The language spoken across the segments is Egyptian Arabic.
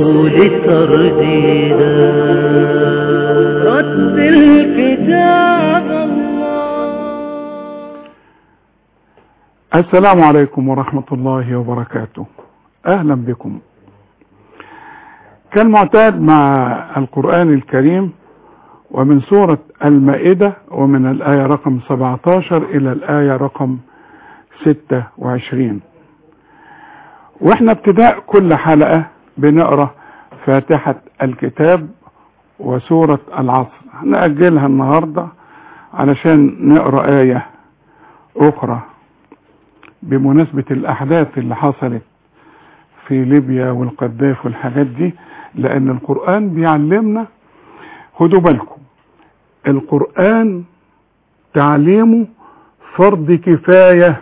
ترديدا رتل كتاب الله السلام عليكم ورحمة الله وبركاته أهلا بكم كالمعتاد مع القرآن الكريم ومن سورة المائدة ومن الآية رقم 17 إلى الآية رقم 26 واحنا ابتداء كل حلقة بنقرأ فاتحة الكتاب وسورة العصر هنأجلها النهاردة علشان نقرأ آية أخرى بمناسبة الأحداث اللي حصلت في ليبيا والقذاف والحاجات دي لأن القرآن بيعلمنا خدوا بالكم القرآن تعليمه فرض كفاية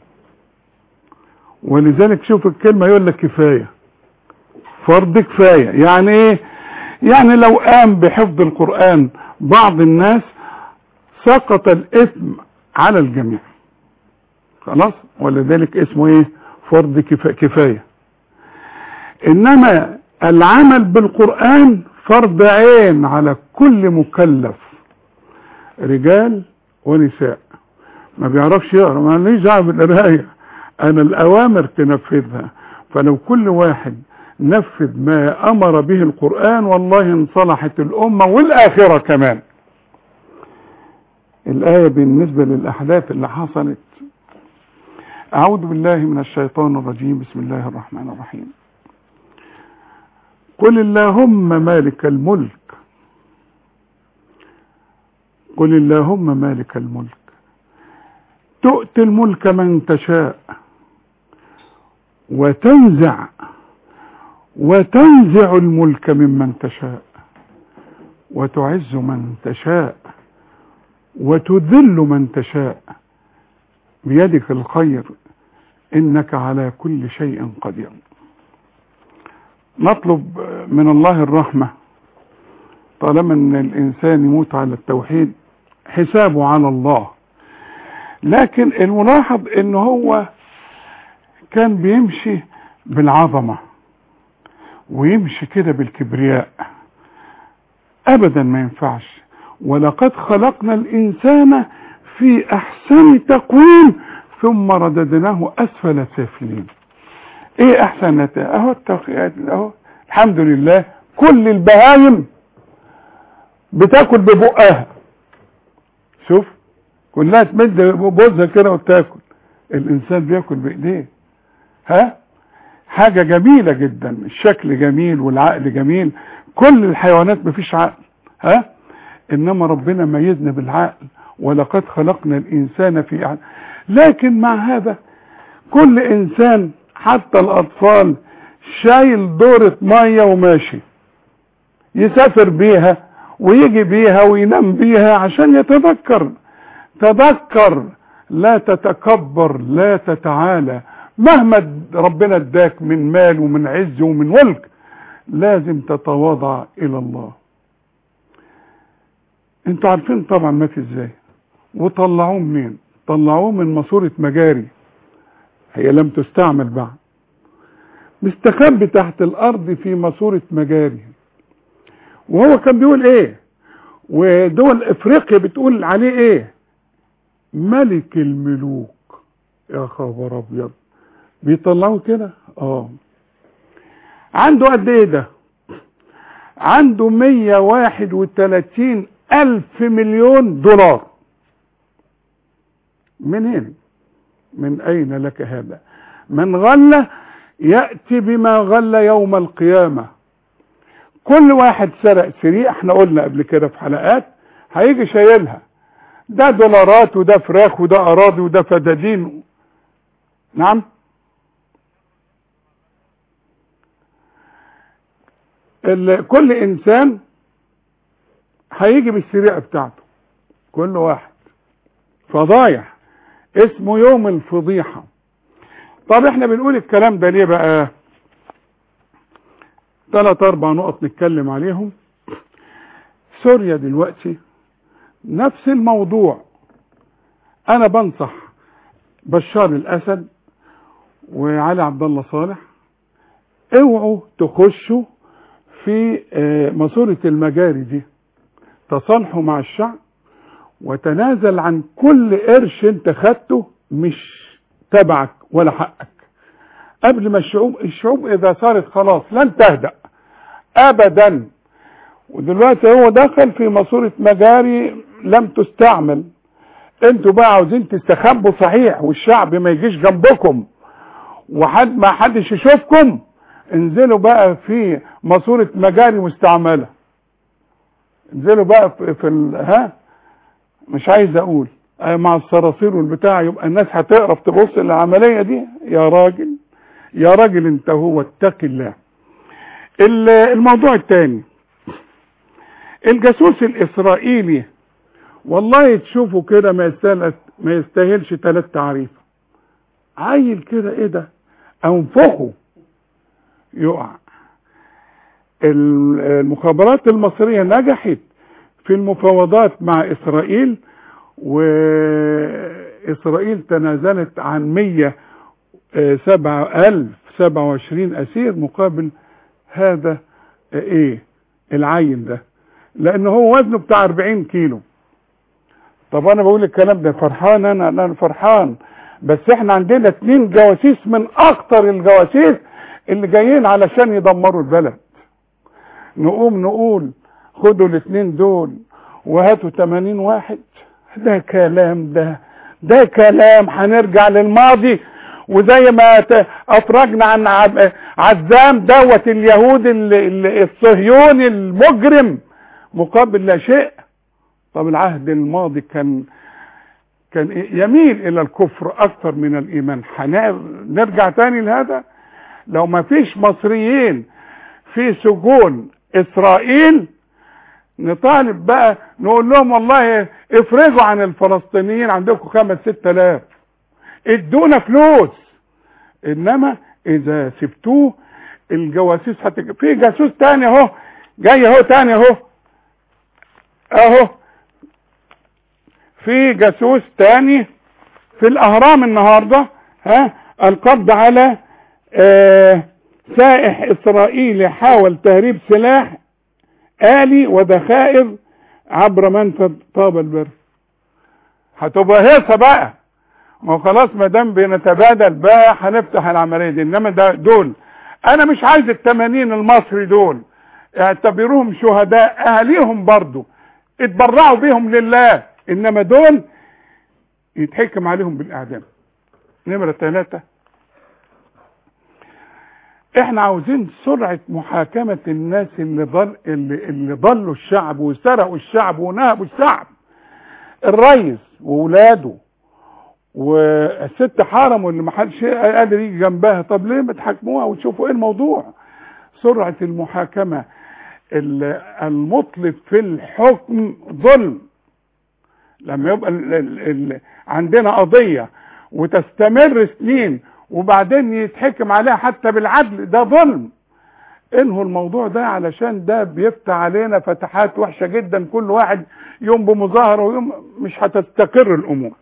ولذلك شوف الكلمة يقول لك كفاية فرض كفاية يعني ايه يعني لو قام بحفظ القرآن بعض الناس سقط الإثم على الجميع خلاص ولذلك اسمه ايه فرض كفا- كفاية انما العمل بالقرآن فرض عين على كل مكلف رجال ونساء ما بيعرفش يقرا ما ليش دعوه بالقرايه انا الاوامر تنفذها فلو كل واحد نفذ ما امر به القران والله انصلحت الامه والاخره كمان الايه بالنسبه للاحداث اللي حصلت اعوذ بالله من الشيطان الرجيم بسم الله الرحمن الرحيم قل اللهم مالك الملك قل اللهم مالك الملك تؤتي الملك من تشاء وتنزع وتنزع الملك ممن تشاء وتعز من تشاء وتذل من تشاء بيدك الخير انك على كل شيء قدير نطلب من الله الرحمه طالما ان الانسان يموت على التوحيد حسابه على الله لكن الملاحظ ان هو كان بيمشي بالعظمة ويمشي كده بالكبرياء ابدا ما ينفعش ولقد خلقنا الانسان في احسن تقويم ثم رددناه اسفل سافلين ايه احسن نتائج اهو التوقيات اهو الحمد لله كل البهايم بتاكل ببقها شوف كلها تمد بوزها كده وتاكل الانسان بياكل بايديه ها حاجة جميلة جدا الشكل جميل والعقل جميل كل الحيوانات مفيش عقل ها انما ربنا ميزنا بالعقل ولقد خلقنا الانسان في عقل لكن مع هذا كل انسان حتى الاطفال شايل دورة مية وماشي يسافر بيها ويجي بيها وينام بيها عشان يتذكر تذكر لا تتكبر لا تتعالى مهما ربنا اداك من مال ومن عز ومن ملك لازم تتواضع الى الله انتوا عارفين طبعا مات ازاي وطلعوه منين طلعوه من ماسورة مجاري هي لم تستعمل بعد مستخبي تحت الارض في ماسورة مجاري وهو كان بيقول ايه ودول افريقيا بتقول عليه ايه ملك الملوك يا خبر ابيض بيطلعوا كده اه عنده قد ايه ده عنده 131 الف مليون دولار منين من اين لك هذا من غل ياتي بما غل يوم القيامه كل واحد سرق سريع احنا قلنا قبل كده في حلقات هيجي شايلها ده دولارات وده فراخ وده اراضي وده فدادين نعم ال- كل انسان هيجي بالسريعة بتاعته كل واحد فضايح اسمه يوم الفضيحة طب احنا بنقول الكلام ده ليه بقى ثلاث اربع نقط نتكلم عليهم سوريا دلوقتي نفس الموضوع انا بنصح بشار الاسد وعلي عبد الله صالح اوعوا تخشوا في آه، ماسورة المجاري دي تصالحوا مع الشعب وتنازل عن كل قرش انت خدته مش تبعك ولا حقك قبل ما الشعوب الشعوب اذا صارت خلاص لن تهدأ ابدا ودلوقتي هو دخل في ماسورة مجاري لم تستعمل انتوا بقى عاوزين تستخبوا صحيح والشعب ما يجيش جنبكم وحد ما حدش يشوفكم انزلوا بقى في ماسورة مجاري مستعملة انزلوا بقى في, في ال... ها مش عايز اقول آه، مع الصراصير والبتاع يبقى الناس هتقرف تبص للعملية دي يا راجل يا راجل انت هو اتق الله ال- الموضوع الثاني الجاسوس الاسرائيلي والله تشوفوا كده ما يستاهل ما يستاهلش ثلاث تعريف عيل كده ايه ده انفخه يقع ال- المخابرات المصرية نجحت في المفاوضات مع إسرائيل وإسرائيل تنازلت عن 1027 أسير مقابل هذا إيه العين ده لأن هو وزنه بتاع 40 كيلو طب أنا بقول الكلام ده فرحان أنا أنا فرحان بس إحنا عندنا اتنين جواسيس من أخطر الجواسيس اللي جايين علشان يدمروا البلد نقوم نقول خدوا الاثنين دول وهاتوا 80 واحد ده كلام ده ده كلام هنرجع للماضي وزي ما ت- افرجنا عن عب- عزام دوت اليهود ال- ال- الصهيوني المجرم مقابل لا شيء طب العهد الماضي كان كان إيه؟ يميل الى الكفر اكثر من الايمان هنرجع تاني لهذا لو ما فيش مصريين في سجون اسرائيل نطالب بقى نقول لهم والله افرجوا عن الفلسطينيين عندكم خمس ست الاف ادونا فلوس انما اذا سبتوه الجواسيس هتج... في جاسوس تاني اهو جاي اهو تاني اهو اهو في جاسوس تاني في الاهرام النهارده ها القبض على آه سائح اسرائيلي حاول تهريب سلاح آلي وذخائر عبر منفذ طاب البر هتبقى هيصة بقى ما هو خلاص ما دام بنتبادل بقى هنفتح العملية دي انما ده دول انا مش عايز التمانين المصري دول اعتبروهم شهداء اهاليهم برضو اتبرعوا بيهم لله انما دول يتحكم عليهم بالاعدام نمرة ثلاثة احنا عاوزين سرعة محاكمة الناس اللي ضل اللي, اللي ضلوا الشعب وسرقوا الشعب ونهبوا الشعب الريس وولاده والست حرم واللي ما حدش قادر يجي جنبها طب ليه ما تحاكموها وتشوفوا ايه الموضوع سرعة المحاكمة ال- المطلب في الحكم ظلم لما يبقى ال ال ال عندنا قضية وتستمر سنين وبعدين يتحكم عليها حتى بالعدل ده ظلم انهوا الموضوع ده علشان ده بيفتح علينا فتحات وحشة جدا كل واحد يوم بمظاهرة ويوم مش هتستقر الامور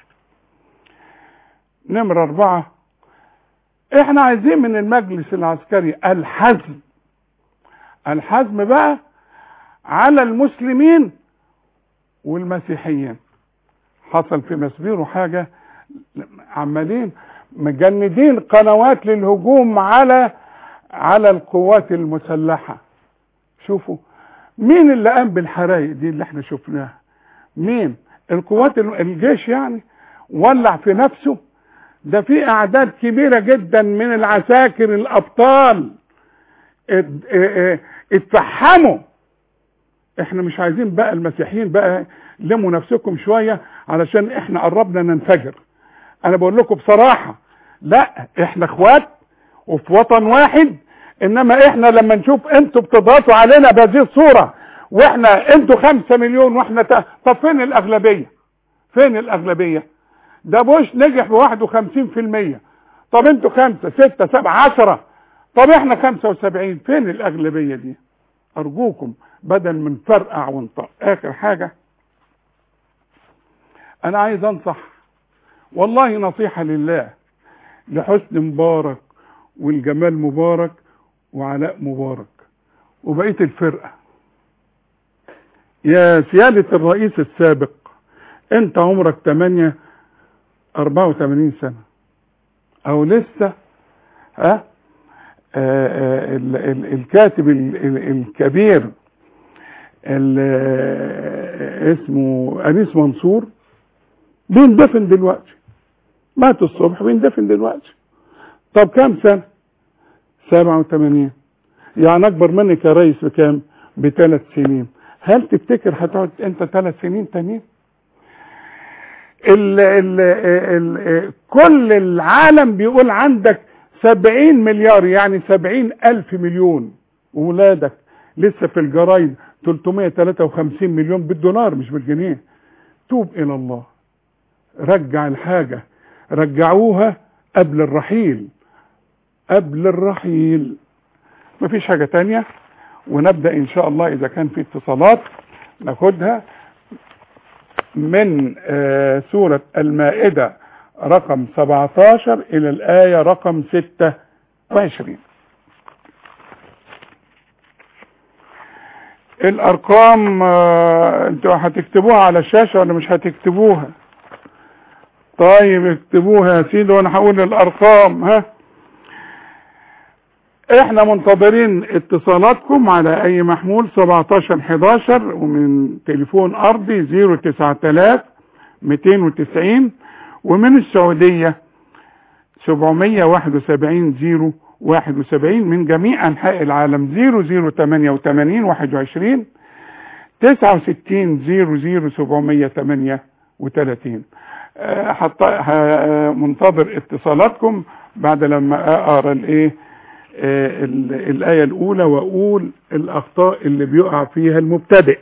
نمرة اربعة احنا عايزين من المجلس العسكري الحزم الحزم بقى على المسلمين والمسيحيين حصل في مسبيرو حاجة عمالين مجندين قنوات للهجوم على على القوات المسلحة شوفوا مين اللي قام بالحرايق دي اللي احنا شفناها مين القوات ال- الجيش يعني ولع في نفسه ده في اعداد كبيرة جدا من العساكر الابطال ات- اه- اه- اتفحموا احنا مش عايزين بقى المسيحيين بقى لموا نفسكم شوية علشان احنا قربنا ننفجر انا بقول لكم بصراحة لا احنا اخوات وفي وطن واحد انما احنا لما نشوف انتوا بتضغطوا علينا بهذه الصورة واحنا انتوا خمسة مليون واحنا تا... طب فين الاغلبية فين الاغلبية ده بوش نجح بواحد وخمسين في المية طب انتوا خمسة ستة سبعة عشرة طب احنا خمسة وسبعين فين الاغلبية دي ارجوكم بدل من فرقع ونطق اخر حاجة انا عايز انصح والله نصيحة لله لحسن مبارك والجمال مبارك وعلاء مبارك وبقية الفرقة يا سيادة الرئيس السابق انت عمرك 8 84 سنة او لسه ها آه، آه، ال- ال- الكاتب ال- ال- الكبير ال- آه، اسمه انيس منصور بيندفن دلوقتي مات الصبح بيندفن دلوقتي طب كام سنة 87 يعني اكبر منك يا ريس بكام بثلاث سنين هل تفتكر هتقعد انت ثلاث سنين تانيين ال ال ال كل العالم بيقول عندك سبعين مليار يعني سبعين الف مليون ولادك لسه في الجرايد 353 مليون بالدولار مش بالجنيه توب الى الله رجع الحاجة رجعوها قبل الرحيل قبل الرحيل مفيش حاجة تانية ونبدأ ان شاء الله اذا كان في اتصالات ناخدها من آه، سورة المائدة رقم 17 الى الآية رقم 26 الارقام آه، انتوا هتكتبوها على الشاشة ولا مش هتكتبوها طيب اكتبوها يا سيدي وانا هقول الارقام ها احنا منتظرين اتصالاتكم على اي محمول 17 11 ومن تليفون ارضي 09000 290 ومن السعودية 771 071 من جميع انحاء العالم 0088 21 69 00 738 آه، حط- ه- منتظر اتصالاتكم بعد لما اقرا الايه آه، ال- الآية الأولى وأقول الأخطاء اللي بيقع فيها المبتدئ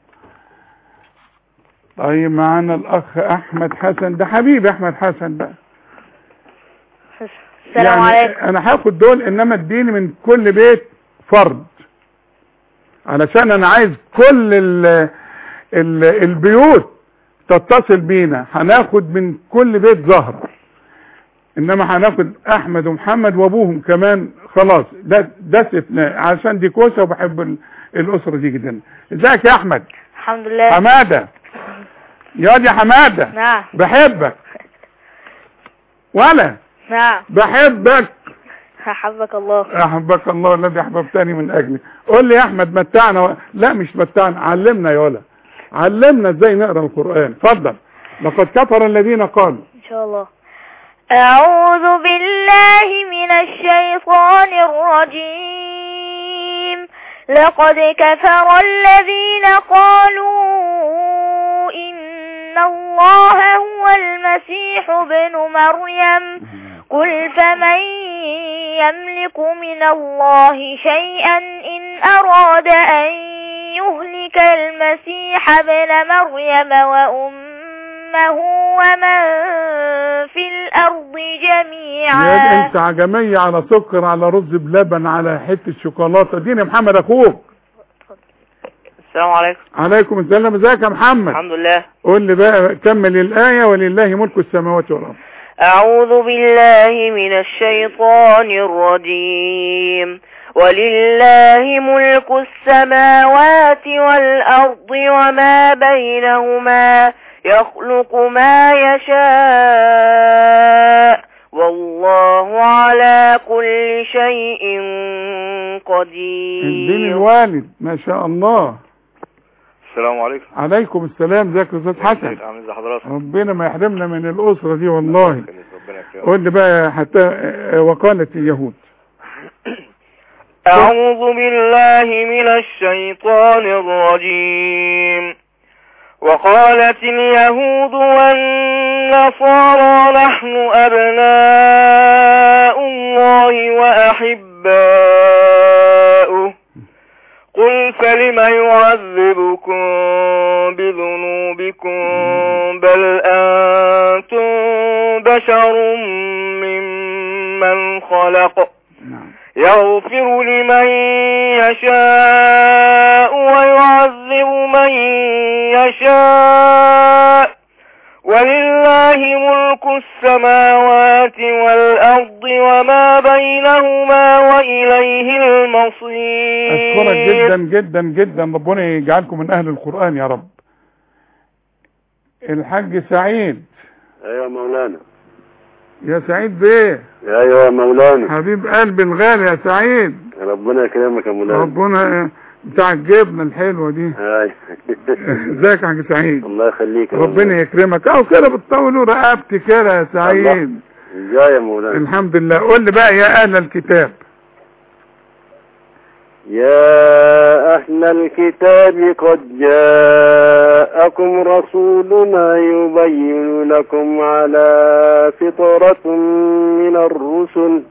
طيب معانا الأخ أحمد حسن ده حبيبي أحمد حسن بقى السلام عليكم أنا هاخد دول إنما اديني من كل بيت فرد علشان أنا عايز كل ال ال البيوت تتصل بينا هناخد من كل بيت زهرة انما هناخد احمد ومحمد وابوهم كمان خلاص ده ده استثناء عشان دي كوسه وبحب ال- الاسره دي جدا ازيك يا احمد الحمد لله حماده يا دي حماده نعم بحبك ولا نعم بحبك حفظك الله احبك الله الذي احببتني من اجلي قول لي يا احمد متعنا و... لا مش متعنا علمنا يا ولا علمنا ازاي نقرا القران اتفضل لقد كفر الذين قالوا ان شاء الله أعوذ بالله من الشيطان الرجيم لقد كفر الذين قالوا إن الله هو المسيح ابن مريم قل فمن يملك من الله شيئا إن أراد أن يهلك المسيح ابن مريم وأمه ومن في الأرض يا جميعا انت عجمية على سكر على رز بلبن على حتة شوكولاتة اديني محمد اخوك السلام عليكم عليكم السلام ازيك يا محمد الحمد لله قول لي بقى كمل الآية ولله ملك السماوات والأرض أعوذ بالله من الشيطان الرجيم ولله ملك السماوات والأرض وما بينهما يخلق ما يشاء والله على كل شيء اديني قدير الوالد ما شاء الله السلام عليكم عليكم السلام ازيك يا استاذ حسن عامل ازي حضرتك ربنا ما يحرمنا من الأسرة دي والله ربنا يكرمك قول لي بقى حتى آه، وقالت اليهود أعوذ بالله من الشيطان الرجيم وقالت اليهود والنصارى نحن أبناء الله وأحباؤه قل فلم يعذبكم بذنوبكم بل أنتم بشر ممن خلق نعم يغفر لمن يشاء ويعذب من يشاء ولله ملك السماوات والأرض وما بينهما وإليه المصير اشكرك جدا جدا جدا ربنا يجعلكم من اهل القرآن يا رب الحاج سعيد ايوه مولانا يا سعيد بيه ايوه مولانا حبيب قلبي الغالي يا سعيد ربنا يكرمك يا مولانا ربنا بتاع الجبنة الحلوة دي ايوه ازيك يا حاج سعيد الله يخليك يا ربنا يكرمك اهو كده بتطولوا رقبتي كده يا سعيد مولانا. ازاي يا مولانا الحمد لله قول لي بقى يا اهل الكتاب يا أهل الكتاب قد جاءكم رسولنا يبين لكم على فطرة من الرسل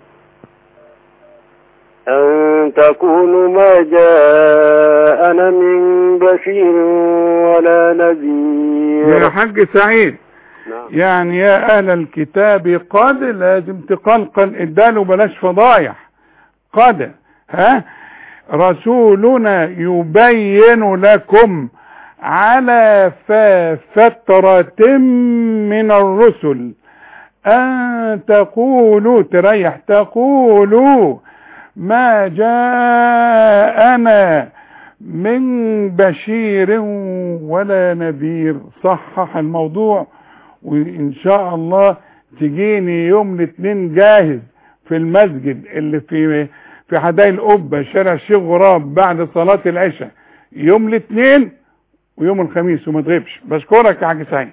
أن تكونوا ما جاءنا من بشير ولا يا نذير حاج سعيد نعم. يعني يا اهل الكتاب قد لازم تقلقل اداله بلاش فضايح قد ها رسولنا يبين لكم على ف- فترة من الرسل أن تقولوا تريح تقولوا ما جاءنا من بشير ولا نذير صحح الموضوع وإن شاء الله تجيني يوم الاثنين جاهز في المسجد اللي في في حدائق القبة شارع الشيخ غراب بعد صلاة العشاء يوم الاثنين ويوم الخميس وما تغيبش بشكرك يا حاج سعيد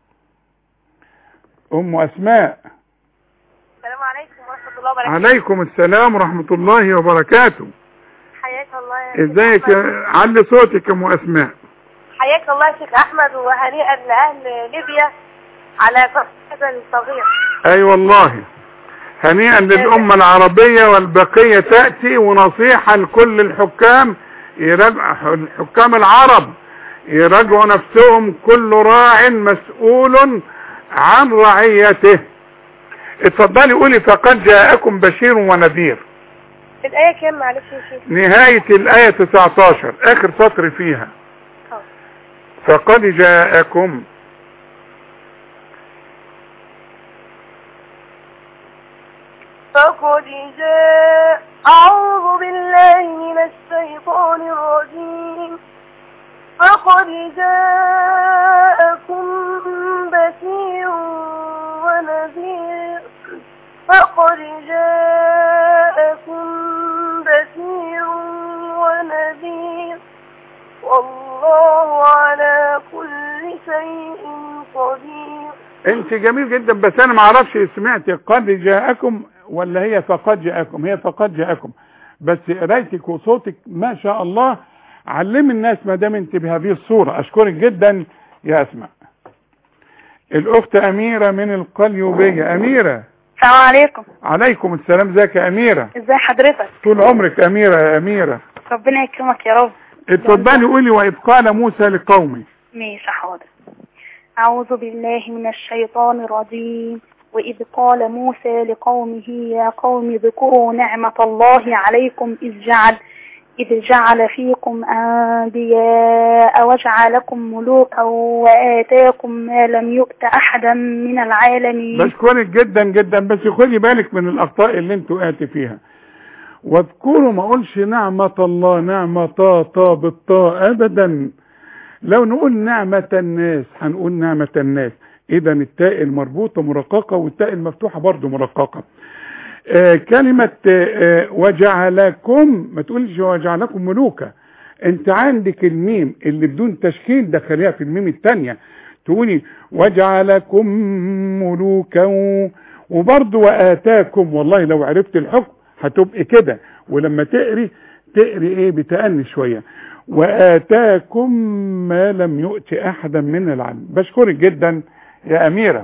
ام اسماء السلام عليكم ورحمة الله وبركاته عليكم السلام ورحمة الله وبركاته حياك الله يا شيخ ازيك أحمد. يا- علي صوتك يا ام اسماء حياك الله يا شيخ أحمد وهنيئا لأهل ليبيا على فتح هذا الصغير اي والله هنيئا للامة العربية والبقية تأتي ونصيحة لكل الحكام يراجع الحكام العرب يراجعوا نفسهم كل راع مسؤول عن رعيته اتفضلي قولي فقد جاءكم بشير ونذير الآية كام معلش يا شيخ نهاية الآية 19 آخر سطر فيها آه. فقد جاءكم فقد جاء أعوذ بالله من الشيطان الرجيم فقد جاءكم بشير ونذير فقد جاءكم بشير ونذير والله على كل شيء قدير انت جميل جدا بس انا ما اعرفش سمعت قد جاءكم ولا هي فقد جاءكم هي فقد جاءكم بس قرايتك وصوتك ما شاء الله علم الناس ما دام انت بهذه الصورة اشكرك جدا يا اسماء الاخت اميرة من القليوبية اميرة السلام عليكم عليكم السلام ازيك يا اميرة ازي حضرتك طول عمرك اميرة يا اميرة ربنا يكرمك يا رب اتفضلي قولي واذ قال موسى لقومه ماشي حاضر أعوذ بالله من الشيطان الرجيم وإذ قال موسى لقومه يا قوم اذكروا نعمة الله عليكم إذ جعل إذ جعل فيكم أنبياء وجعلكم ملوكا وآتاكم ما لم يؤت أحدا من العالمين بشكرك جدا جدا بس خدي بالك من الاخطاء اللي انت وقعت فيها واذكروا ما اقولش نعمة الله نعمة طا طا بالطاء ابدا لو نقول نعمة الناس هنقول نعمة الناس اذا التاء المربوطة مرققة والتاء المفتوحة برضو مرققة آه كلمة آه آه وجعلكم ما تقولش وجعلكم ملوكا انت عندك الميم اللي بدون تشكيل دخليها في الميم التانية تقولي وجعلكم ملوكا وبرضه وآتاكم والله لو عرفت الحكم هتبقى كده ولما تقري تقري ايه بتأني شوية وآتاكم ما لم يؤت أحدا من العالم بشكرك جدا يا أميرة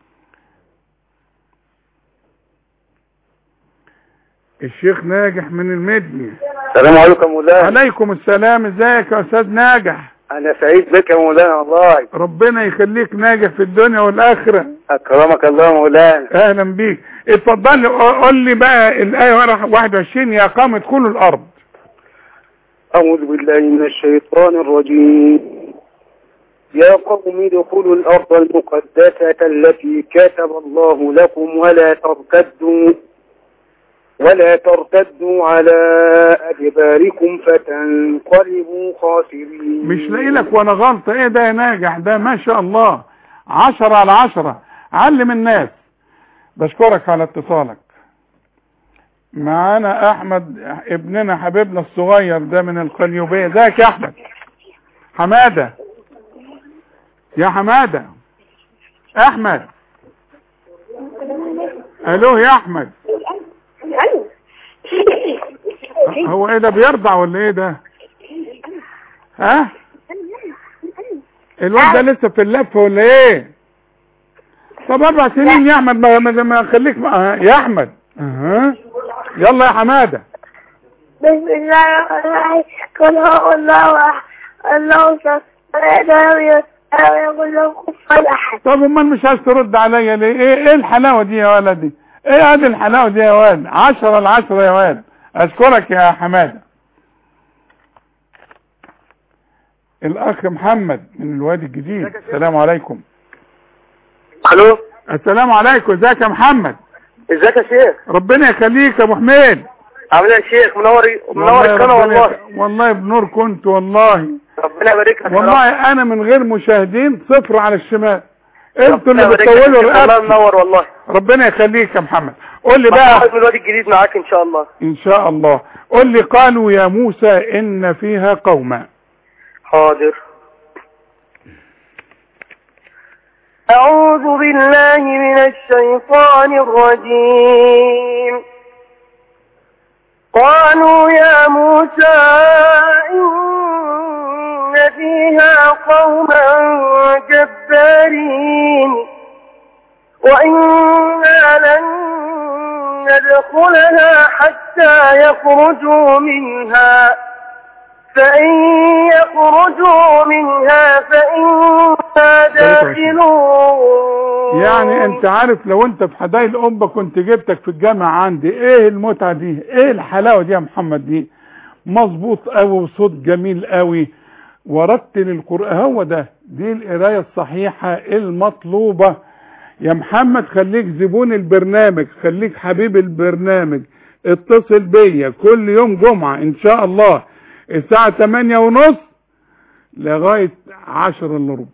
الشيخ ناجح من المدني السلام عليكم يا مولانا عليكم السلام ازيك يا استاذ ناجح انا سعيد بك يا مولانا والله ربنا يخليك ناجح في الدنيا والاخره اكرمك الله يا مولانا اهلا بيك اتفضل لي قول لي بقى الايه 21 يا قوم ادخلوا الارض اعوذ بالله من الشيطان الرجيم يا قوم ادخلوا الأرض المقدسة التي كتب الله لكم ولا ترتدوا ولا ترتدوا على أدباركم فتنقلبوا خاسرين مش لاقي لك ولا غلطة ايه ده يا ناجح ده ما شاء الله عشرة على عشرة علم الناس بشكرك على اتصالك معانا احمد ابننا حبيبنا الصغير ده من القليوبية ازيك يا احمد حمادة يا حمادة احمد الو يا احمد هو ايه ده بيرضع ولا ايه ده ها الواد ده لسه في اللف ولا ايه طب اربع سنين يا احمد ما, ما, ما خليك ما يا احمد اها يلا يا حماده بسم الله الرحمن الرحيم قل هو الله أحد الله صمد لا يقول له كفوا أحد طب امال مش عايز ترد عليا ليه ايه ايه الحلاوه دي يا ولدي ايه هذه الحلاوه دي يا ولد عشرة العشرة يا ولد اشكرك يا حماده الاخ محمد من الوادي الجديد السلام عليكم الو السلام عليكم ازيك يا محمد ازيك يا شيخ ربنا يخليك يا ابو حميد عامل ايه يا شيخ منور منور القناه ربنا والله يخ- والله بنور كنت والله ربنا يبارك لك يا رب. والله انا من غير مشاهدين صفر على الشمال انتوا ربنا اللي يبارك لك بتطولوا يا شيخ، الله رقبتي منور والله ربنا يخليك يا محمد قول لي بقى بقى من الوادي الجديد معاك ان شاء الله ان شاء الله قول لي قالوا يا موسى ان فيها قوما حاضر أعوذ بالله من الشيطان الرجيم قالوا يا موسى إن فيها قوما جبارين وإنا لن ندخلها حتى يخرجوا منها فإن يخرجوا منها فإنا داخلون يعني انت عارف لو انت في حدائق الامه كنت جبتك في الجامعه عندي ايه المتعه دي ايه الحلاوه دي يا محمد دي مظبوط قوي وصوت جميل قوي ورتل القران هو ده دي القرايه الصحيحه المطلوبه يا محمد خليك زبون البرنامج خليك حبيب البرنامج اتصل بيا كل يوم جمعه ان شاء الله الساعه 8 ونص لغايه 10 الا ربع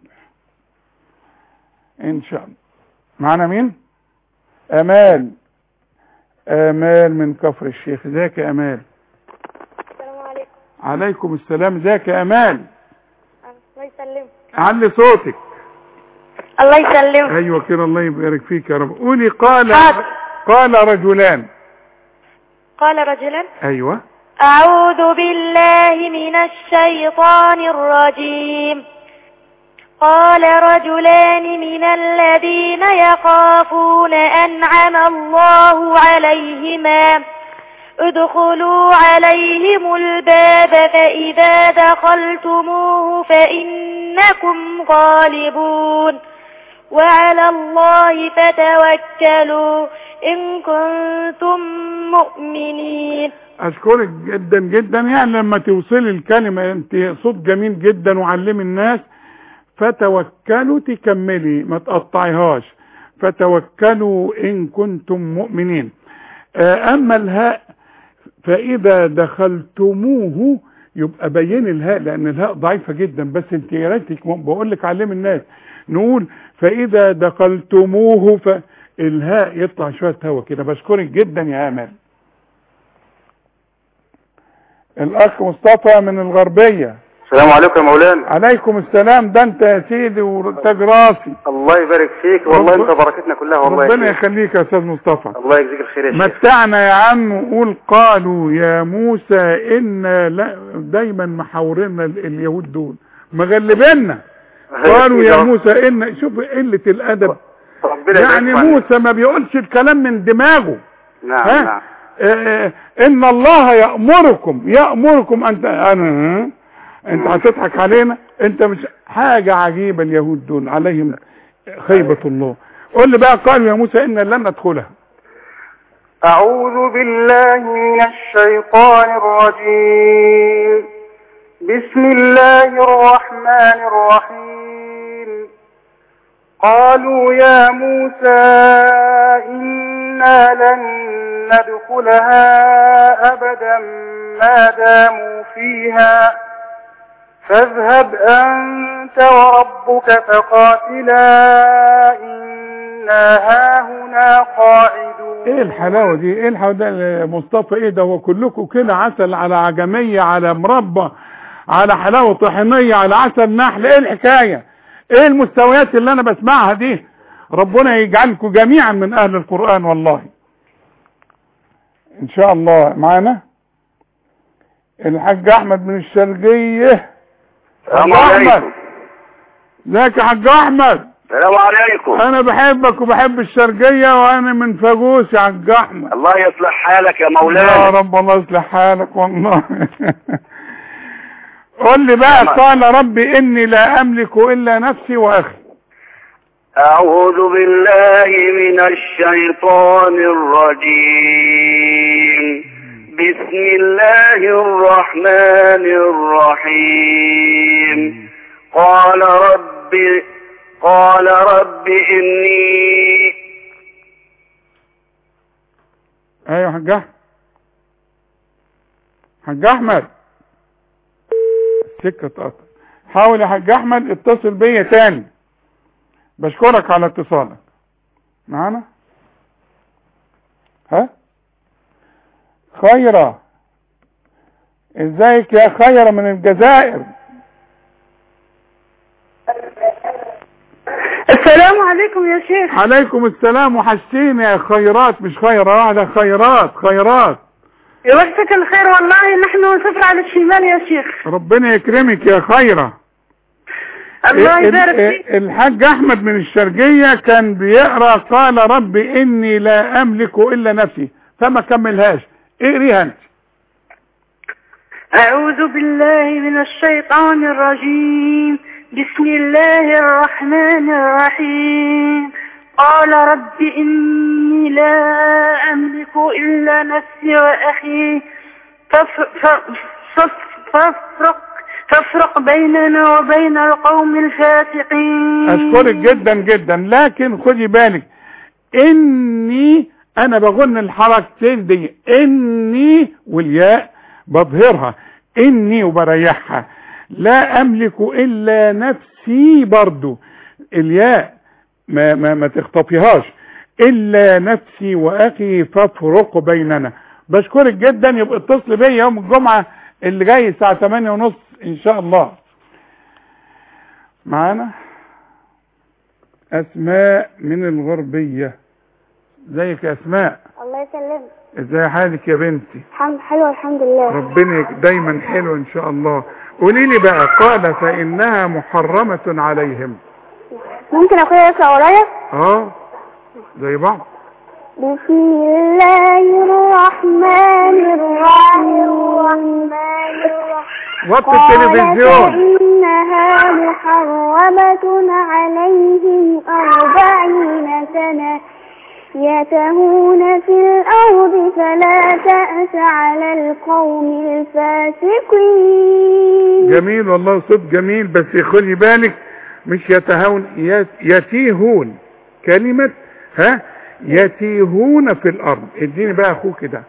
ان شاء الله معنا مين امال امال من كفر الشيخ ازيك يا امال السلام عليكم عليكم السلام ازيك يا امال الله يسلمك علي صوتك الله يسلمك ايوه كده الله يبارك فيك يا رب قولي قال حاضر. قال رجلان قال رجلا ايوه أعوذ بالله من الشيطان الرجيم قال رجلان من الذين يخافون أنعم الله عليهما ادخلوا عليهم الباب فإذا دخلتموه فإنكم غالبون وعلى الله فتوكلوا إن كنتم مؤمنين اشكرك جدا جدا يعني لما توصلي الكلمة انت صوت جميل جدا وعلمي الناس فتوكلوا تكملي ما تقطعيهاش فتوكلوا ان كنتم مؤمنين آه، اما الهاء فاذا دخلتموه يبقى بين الهاء لان الهاء ضعيفة جدا بس انت يا ريتك بقول لك علمي الناس نقول فاذا دخلتموه فالهاء يطلع شوية هوا كده بشكرك جدا يا امل الاخ مصطفى من الغربية السلام عليكم يا مولانا عليكم السلام ده انت يا سيدي وتاج راسي الله يبارك فيك والله رب- انت بركتنا كلها والله ربنا يا شيخ. يخليك يا استاذ مصطفى الله يجزيك الخير يا شيخ متعنا يا عم وقول قالوا يا موسى ان لا دايما محاورنا ال- اليهود دول مغلبيننا قالوا يا موسى ان شوف قلة الادب ربنا يعني يبارك فيك. موسى ما بيقولش الكلام من دماغه نعم ها؟ نعم آه، آه، ان الله يأمركم يأمركم انت انا ها؟ انت هتضحك علينا انت مش حاجة عجيبة اليهود دول عليهم خيبة الله قول لي بقى قالوا يا موسى ان لن ندخلها أعوذ بالله من الشيطان الرجيم بسم الله الرحمن الرحيم قالوا يا موسى إنا لن ندخلها أبدا ما داموا فيها فاذهب أنت وربك فقاتلا إنا هاهنا قاعدون ايه الحلاوه دي ايه الحلاوه ده يا مصطفى ايه ده هو كلكم كده عسل على عجميه على مربى على حلاوه طحينيه على عسل نحل ايه الحكايه ايه المستويات اللي انا بسمعها دي ربنا يجعلكم جميعا من اهل القران والله ان شاء الله معانا الحاج احمد من الشرقيه السلام حاج عليكم احمد ازيك يا حاج احمد السلام عليكم انا بحبك وبحب الشرقيه وانا من فاجوس يا حاج احمد الله يصلح حالك يا يا مولانا رب الله يصلح حالك والله قول لي بقى تمام. قال ربي اني لا املك الا نفسي واخي أعوذ بالله من الشيطان الرجيم بسم الله الرحمن الرحيم قال رب قال رب إني ايوه يا حاج احمد حاج احمد السكه اتقطع حاول يا حاج احمد اتصل بيا تاني بشكرك على اتصالك معانا ها خيرة ازيك يا خيرة من الجزائر السلام عليكم يا شيخ عليكم السلام وحشتيني يا خيرات مش خيرة واحدة خيرات خيرات يوفقك الخير والله نحن نسافر على الشمال يا شيخ ربنا يكرمك يا خيرة الله ال- يبارك ال- فيك الحاج احمد من الشرقية كان بيقرأ قال ربي اني لا املك الا نفسي فما كملهاش اقريها انت أعوذ بالله من الشيطان الرجيم بسم الله الرحمن الرحيم قال رب إني لا أملك إلا نفسي وأخي فف- ف- فف- فافرق فافرق بيننا وبين القوم الفاسقين اشكرك جدا جدا لكن خدي بالك اني انا بغن الحركتين دي اني والياء بظهرها اني وبريحها لا املك الا نفسي برضو الياء ما, ما, ما تخطفيهاش الا نفسي واخي فافرق بيننا بشكرك جدا يبقى اتصل بيا يوم الجمعة اللي جاي الساعة 8 ونص ان شاء الله معانا اسماء من الغربية ازيك يا اسماء الله يسلمك ازاي حالك يا بنتي الحمد حلو الحمد لله ربنا يك- دايما حلو ان شاء الله قولي لي بقى قال فانها محرمة عليهم ممكن اخويا يقرا ورايا اه زي بعض بسم الله الرحمن الرحيم وطي قال التلفزيون فإنها محرمة عليهم أربعين سنة يتهون في الأرض فلا تأس على القوم الفاسقين جميل والله صوت جميل بس خلي بالك مش يتهون يت- يتيهون كلمة ها يتيهون في الارض اديني بقى اخوك ده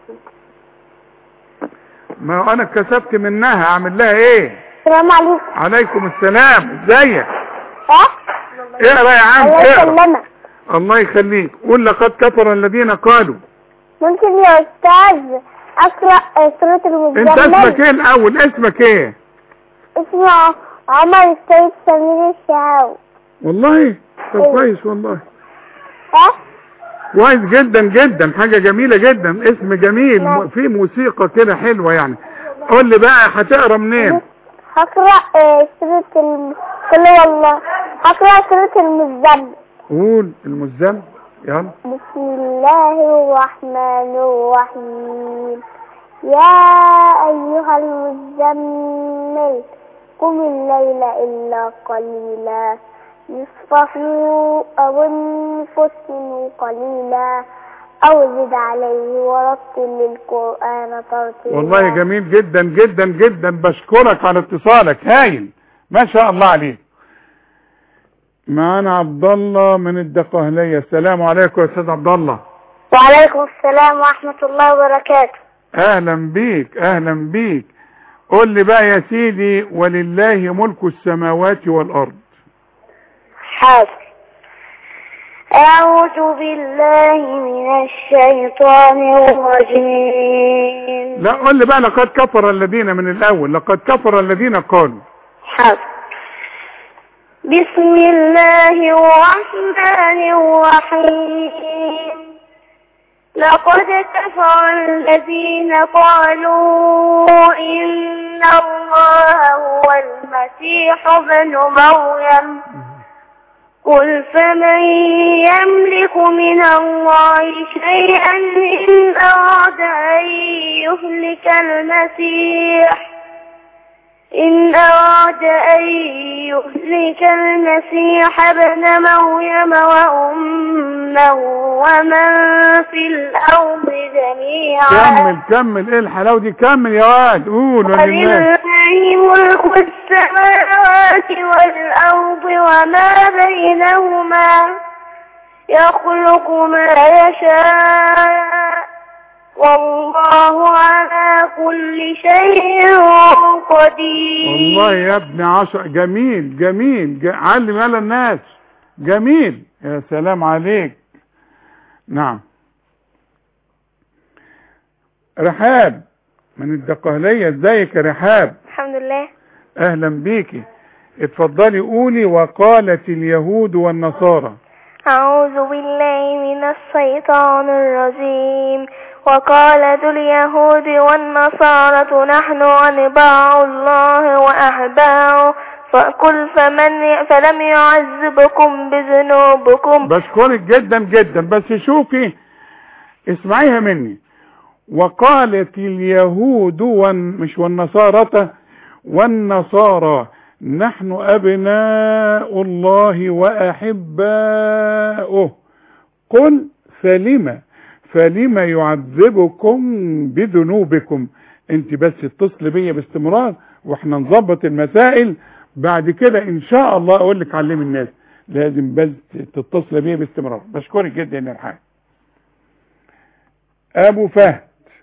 ما انا اتكسبت منها اعمل لها ايه السلام عليكم عليكم السلام ازيك ها؟ اقرا يا عم الله اقرا يسلمك الله يخليك قل لقد كفر الذين قالوا ممكن يا أستاذ أقرأ سورة انت اسمك المزمل ايه الاول اسمك ايه اسمه عمر السيد سمير الشهاوي والله طب كويس والله ها؟ كويس جدا جدا حاجة جميلة جدا اسم جميل نعم. م- في موسيقى كده حلوة يعني قول لي بقى هتقرا منين هقرأ آه، سورة الم... قل هو الله هقرأ سورة المزمل قول المزمل يلا بسم الله الرحمن الرحيم يا أيها المزمل قم الليل إلا قليلا نصفه أو انقص منه قليلا أو زد عليه ورتل القرآن ترتيلا والله جميل جدا جدا جدا بشكرك على اتصالك هايل ما شاء الله عليك معانا عبد الله من الدقهلية السلام عليكم يا استاذ عبد الله وعليكم السلام ورحمة الله وبركاته اهلا بيك اهلا بيك قول لي بقى يا سيدي ولله ملك السماوات والارض حاضر أعوذ بالله من الشيطان الرجيم لا قول لي بقى لقد كفر الذين من الاول لقد كفر الذين قالوا حاضر بسم الله الرحمن الرحيم لقد كفر الذين قالوا إن الله هو المسيح ابن مريم قل فمن يملك من الله شيئا إن أراد أن يهلك المسيح إن أراد أن يهلك المسيح ابن مريم وأمه ومن في الأرض جميعا كمل كمل ايه الحلاوه دي كمل يا واد قول ولله ولله ملك السماوات والأرض وما بينهما يخلق ما يشاء والله على كل شيء قدير والله يا ابن عشر جميل جميل ج- علم على الناس جميل يا سلام عليك نعم رحاب من الدقهلية ازيك يا رحاب الحمد لله اهلا بيكي اتفضلي قولي وقالت اليهود والنصارى أعوذ بالله من الشيطان الرجيم وقالت اليهود والنصارى نحن أنباع الله وأحباؤه فقل فمن فلم يعذبكم بذنوبكم بشكرك جدا جدا بس شوفي اسمعيها مني وقالت اليهود وان مش والنصارى والنصارى نحن أبناء الله وأحباؤه قل فلم فلم يعذبكم بذنوبكم انت بس اتصل بيا باستمرار واحنا نظبط المسائل بعد كده ان شاء الله اقول لك علمي الناس لازم بس تتصل بيا باستمرار بشكرك جدا يا الحاج ابو فهد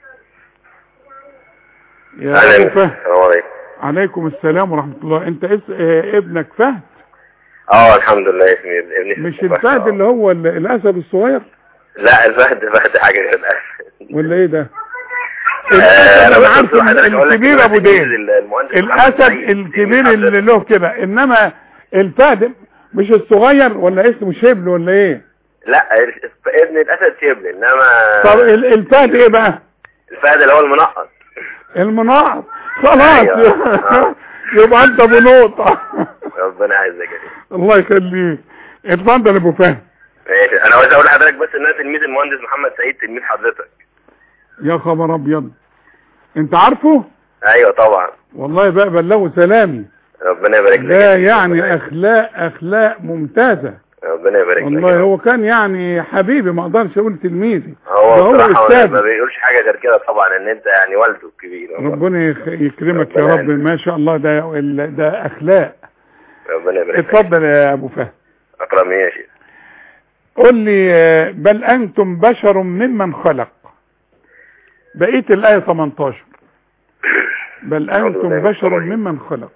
يا ابو فهد السلام عليكم عليكم السلام ورحمة الله انت اس... اه ابنك فهد اه الحمد لله اسمي ابني مش اسمه الفهد آه. اللي هو ال- الاسد الصغير لا الفهد فهد حاجه غير الاسد ولا ايه ده آه، الاسد أنا انا بس عارف قلت لحضرتك ال- أقول لك الكبير دلوقتي ابو دين ال- المهندس محمد الاسد سعيد الكبير تلميذ اللي حضرتك. له كده انما الفهد مش الصغير ولا اسمه شبل ولا ايه لا ال- ابن الاسد شبل انما طب ال- الفهد ايه بقى الفهد اللي هو المنقط المناعم خلاص أيوة. يبقى انت ابو نقطة ربنا يعزك يا شيخ. الله يخليك اتفضل يا ابو فهد ماشي انا عاوز اقول لحضرتك بس ان انا تلميذ المهندس محمد سعيد تلميذ حضرتك يا خبر ابيض انت عارفه ايوه طبعا والله بقى بلغوا سلامي ربنا يبارك لك لا يا شيخ. يعني ربنا- اخلاق اخلاق ممتازة ربنا يبارك لك والله يا رب. هو كان يعني حبيبي ما اقدرش اقول تلميذي هو ده هو بصراحه ما استاذ بيقولش حاجه غير كده طبعا ان انت يعني والده الكبير والله. ربنا يخ- يكرمك يا ربنا رب ما شاء الله ده ال- ده اخلاق ربنا يبارك لك اتفضل يا ابو فهد اكرم يا شيخ قل لي آه، بل انتم بشر ممن خلق بقيه الايه 18 بل أعوذ انتم بالله من بشر الشيطان الرجيم. ممن خلق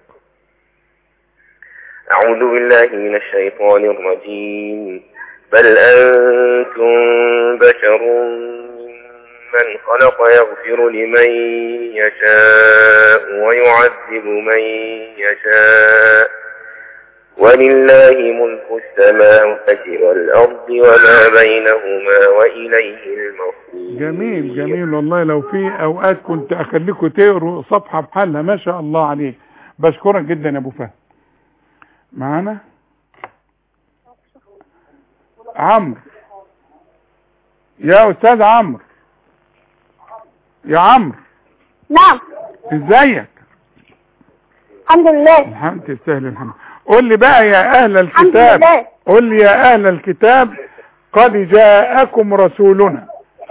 أعوذ بالله من الشيطان الرجيم بل أنتم بشر من خلق يغفر لمن يشاء ويعذب من يشاء ولله ملك السماوات والأرض وما بينهما وإليه المصير جميل جميل والله لو في اوقات كنت اخليكم تقروا صفحه بحالها ما شاء الله عليك بشكرك جدا يا ابو فهد معانا عمرو يا استاذ عمرو يا عمرو نعم ازيك الحمد لله الحمد تستاهل الحمد قول لي بقى يا اهل الحمد الكتاب لله قل لي يا اهل الكتاب قد جاءكم رسولنا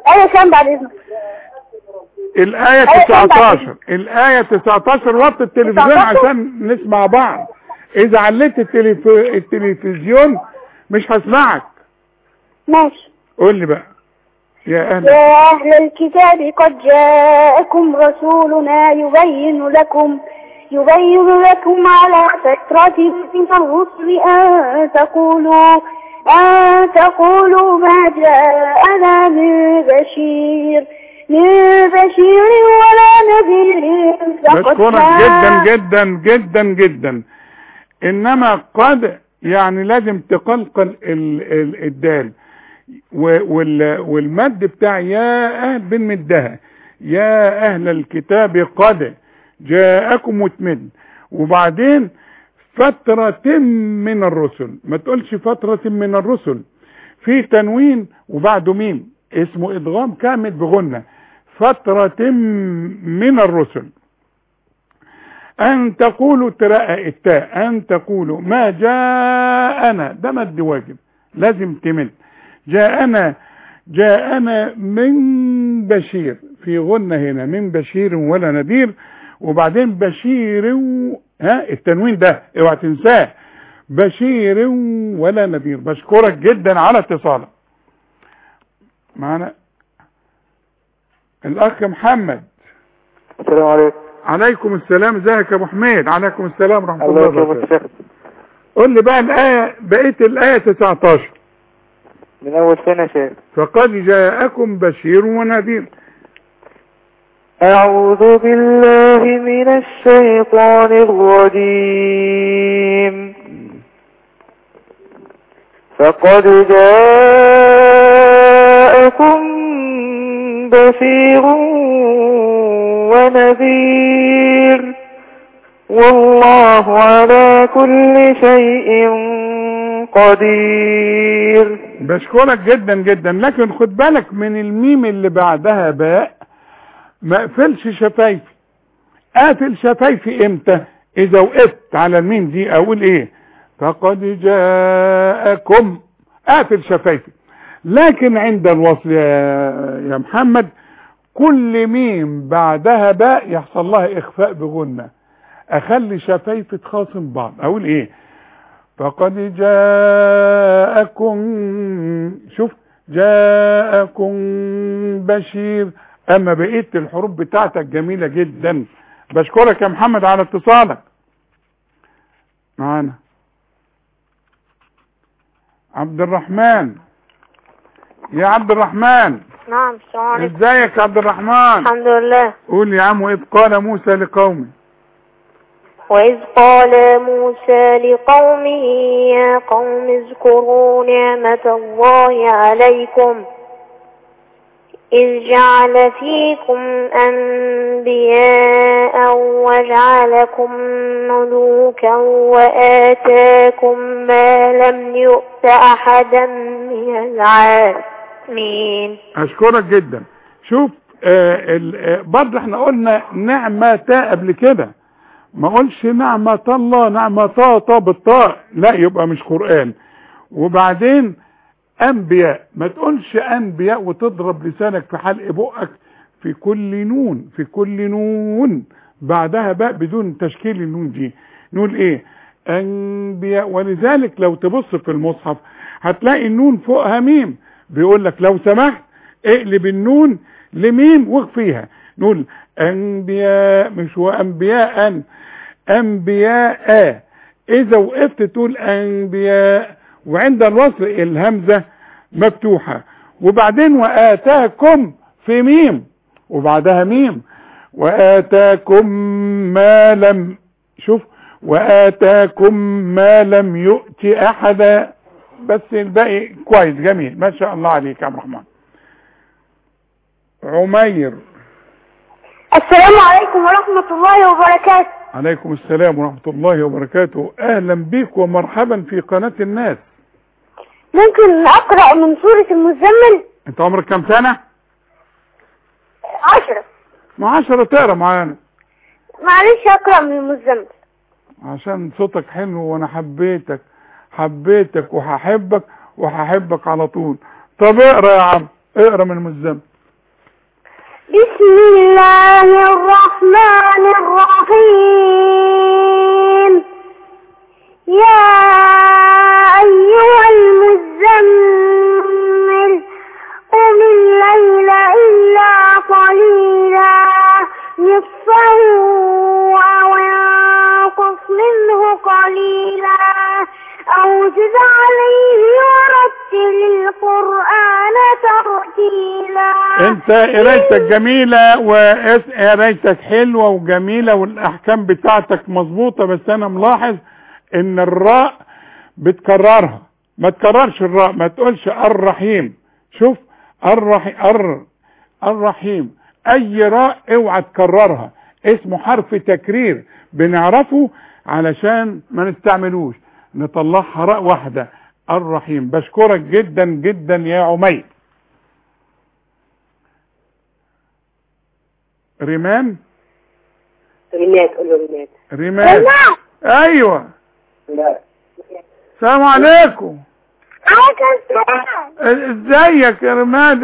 آية كام بعد إذنك الآية أيوة، كم بعد 19 الآية 19 وطي التلفزيون 19. عشان نسمع بعض إذا عليت التلف... التلفزيون مش هسمعك ماشي قول لي بقى يا أهل يا أهل الكتاب قد جاءكم رسولنا يبين لكم يبين لكم على فترة من الرسل أن تقولوا أن تقولوا ما جاءنا من بشير من بشير ولا نذير فقد بشكرك جاء- جدا جدا جدا جدا انما قد يعني لازم تقلقل ال- ال- الدال و- وال- والمد بتاع يا اهل بنمدها يا اهل الكتاب قد جاءكم وتمد وبعدين فترة من الرسل ما تقولش فترة من الرسل في تنوين وبعده ميم اسمه ادغام كامل بغنة فترة من الرسل أن تقولوا تراء التاء أن تقولوا ما جاءنا ده مد واجب لازم تمد جاءنا جاءنا من بشير في غنة هنا من بشير ولا نذير وبعدين بشير و... ها التنوين ده اوعى تنساه بشير ولا نذير بشكرك جدا على اتصالك معنا الاخ محمد السلام عليكم عليكم السلام ازيك يا ابو حميد عليكم السلام ورحمه الله الله يكرمك وبركاته يا شيخ قول لي بقى الايه بقيه الايه 19 من أول سنة شيخ فقد جاءكم بشير ونذير أعوذ بالله من الشيطان الرجيم فقد جاءكم بشير ونذير والله على كل شيء قدير بشكرك جدا جدا لكن خد بالك من الميم اللي بعدها باء ما اقفلش شفايفي اقفل شفايفي امتى اذا وقفت على الميم دي اقول ايه فقد جاءكم اقفل شفايفي لكن عند الوصل يا, يا محمد كل ميم بعدها باء يحصل لها اخفاء بغنة اخلي شفايفي تخاصم بعض اقول ايه فقد جاءكم شوف جاءكم بشير اما بقيه الحروف بتاعتك جميله جدا بشكرك يا محمد على اتصالك معانا عبد الرحمن يا عبد الرحمن نعم السلام عليكم ازيك يا عبد الرحمن الحمد لله قول يا عم واذ قال موسى لقومه وإذ قال موسى لقومه يا قوم اذكروا نعمة الله عليكم إذ جعل فيكم أنبياء وجعلكم ملوكا وآتاكم ما لم يؤت أحدا من العالمين اشكرك جدا شوف آه ال- آه، برضه احنا قلنا نعمة قبل كده ما قولش نعمة الله نعمة طا طا بالطاء لا يبقى مش قرآن وبعدين انبياء ما تقولش انبياء وتضرب لسانك في حلق بقك في كل نون في كل نون بعدها باء بدون تشكيل النون دي نقول ايه انبياء ولذلك لو تبص في المصحف هتلاقي النون فوقها ميم بيقول لك لو سمحت اقلب النون لميم واخفيها نقول انبياء مش وانبياء انبياء اذا وقفت تقول انبياء وعند الوصل الهمزة مفتوحة وبعدين وآتاكم في ميم وبعدها ميم وآتاكم ما لم شوف وآتاكم ما لم يؤت أحدا بس الباقي كويس جميل ما شاء الله عليك يا عبد الرحمن عمير السلام عليكم ورحمة الله وبركاته عليكم السلام ورحمة الله وبركاته أهلا بك ومرحبا في قناة الناس ممكن أقرأ من سورة المزمل انت عمرك كام سنة؟ عشرة ما عشرة تقرا معانا معلش أقرأ من المزمل عشان صوتك حلو وانا حبيتك حبيتك وهحبك وهحبك على طول طب اقرا يا عم اقرا من المزمل بسم الله الرحمن الرحيم يا أيها المزمل قم الليل إلا قليلا نصفه أو ينقص منه قليلا أو زد عليه ورتل القرآن ترتيلا انت قرايتك جميلة وقرايتك حلوة وجميلة والاحكام بتاعتك مظبوطة بس انا ملاحظ ان الراء بتكررها ما تكررش الراء ما تقولش الرحيم شوف الرحيم الر الرحيم اي راء اوعى تكررها اسمه حرف تكرير بنعرفه علشان ما نستعملوش نطلعها راء واحدة الرحيم بشكرك جدا جدا يا عمير ريمان رينات قول له رينات ريمان ايوه لا السلام عليكم عليكم السلام ازيك يا رماد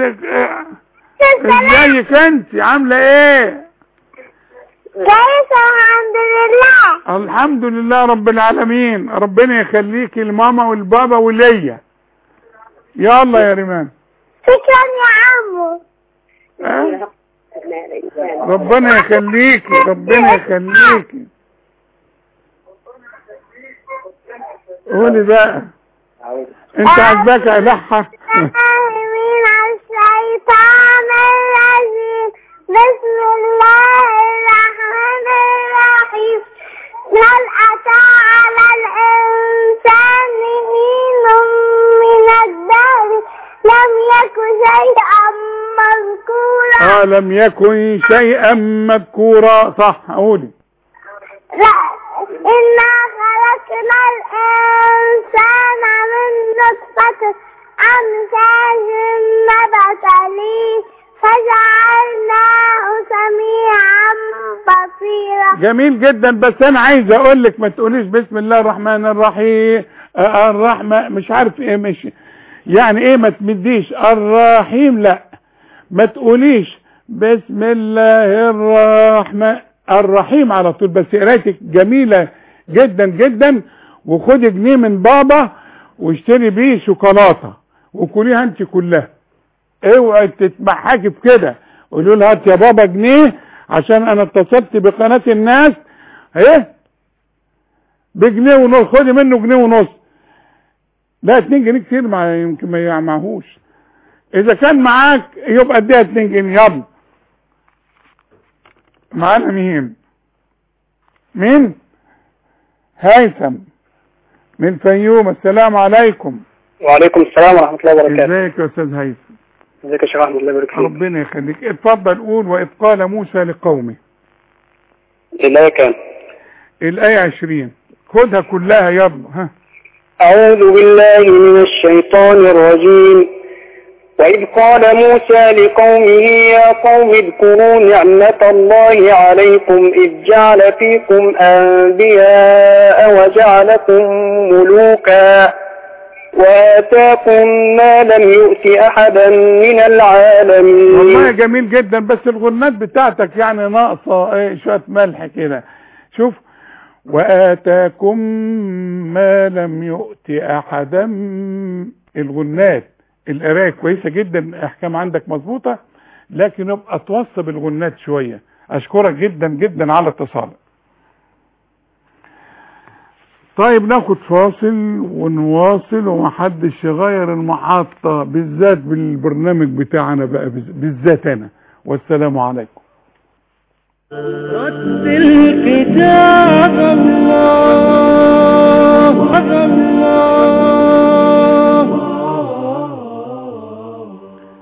ازيك انت عامله ايه كويسة الحمد لله الحمد لله رب العالمين ربنا يخليكي لماما والبابا وليا يلا يا ريمان شكرا يا عمو أه؟ ربنا يخليكي ربنا يخليكي قولي بقى انت عاجباك الحة من الشيطان الرجيم بسم الله الرحمن الرحيم هل أتى على الإنسان حين من الدهر لم يكن شيئا مذكورا اه لم يكن شيئا مذكورا صح قولي لا إنا خلقنا الإنسان من نطفة أمشاج نبتليه فجعلناه سميعا بصيرا جميل جدا بس انا عايز اقول لك ما تقوليش بسم الله الرحمن الرحيم آه، الرحمة مش عارف ايه مش يعني ايه ما تمديش الرحيم لا ما تقوليش بسم الله الرحمن الرحيم على طول بس قرايتك جميلة جدا جدا وخدي جنيه من بابا واشتري بيه شوكولاتة وكليها انت كلها اوعي تتمحكي في كده قولوا له هات يا بابا جنيه عشان انا اتصلت بقناة الناس ايه بجنيه ونص خدي منه جنيه ونص لا اتنين جنيه كتير ما يمكن ما يعمعهوش اذا كان معاك يبقى اديها اتنين جنيه يلا معانا مين مين هيثم من الفيوم السلام عليكم وعليكم السلام ورحمة الله وبركاته ازيك يا استاذ هيثم ازيك يا شيخ احمد الله يبارك فيك ربنا يخليك اتفضل قول واذ قال موسى لقومه الآية كام الايه 20 خدها كلها يلا ها أعوذ بالله من الشيطان الرجيم وإذ قال موسى لقومه يا قوم اذكروا نعمة الله عليكم إذ جعل فيكم أنبياء وجعلكم ملوكا وآتاكم ما لم يؤت أحدا من والله العالمين جميل جدا بس الغنات بتاعتك يعني ناقصه ايه شويه ملح كده شوف وآتاكم ما لم يؤت أحدا الغنات القراية كويسة جدا الأحكام عندك مظبوطة لكن يبقى توصى بالغنات شوية أشكرك جدا جدا على اتصالك طيب ناخد فاصل ونواصل ومحدش يغير المحطة بالذات بالبرنامج بتاعنا بقى بالذات أنا والسلام عليكم رتل كتاب الله الله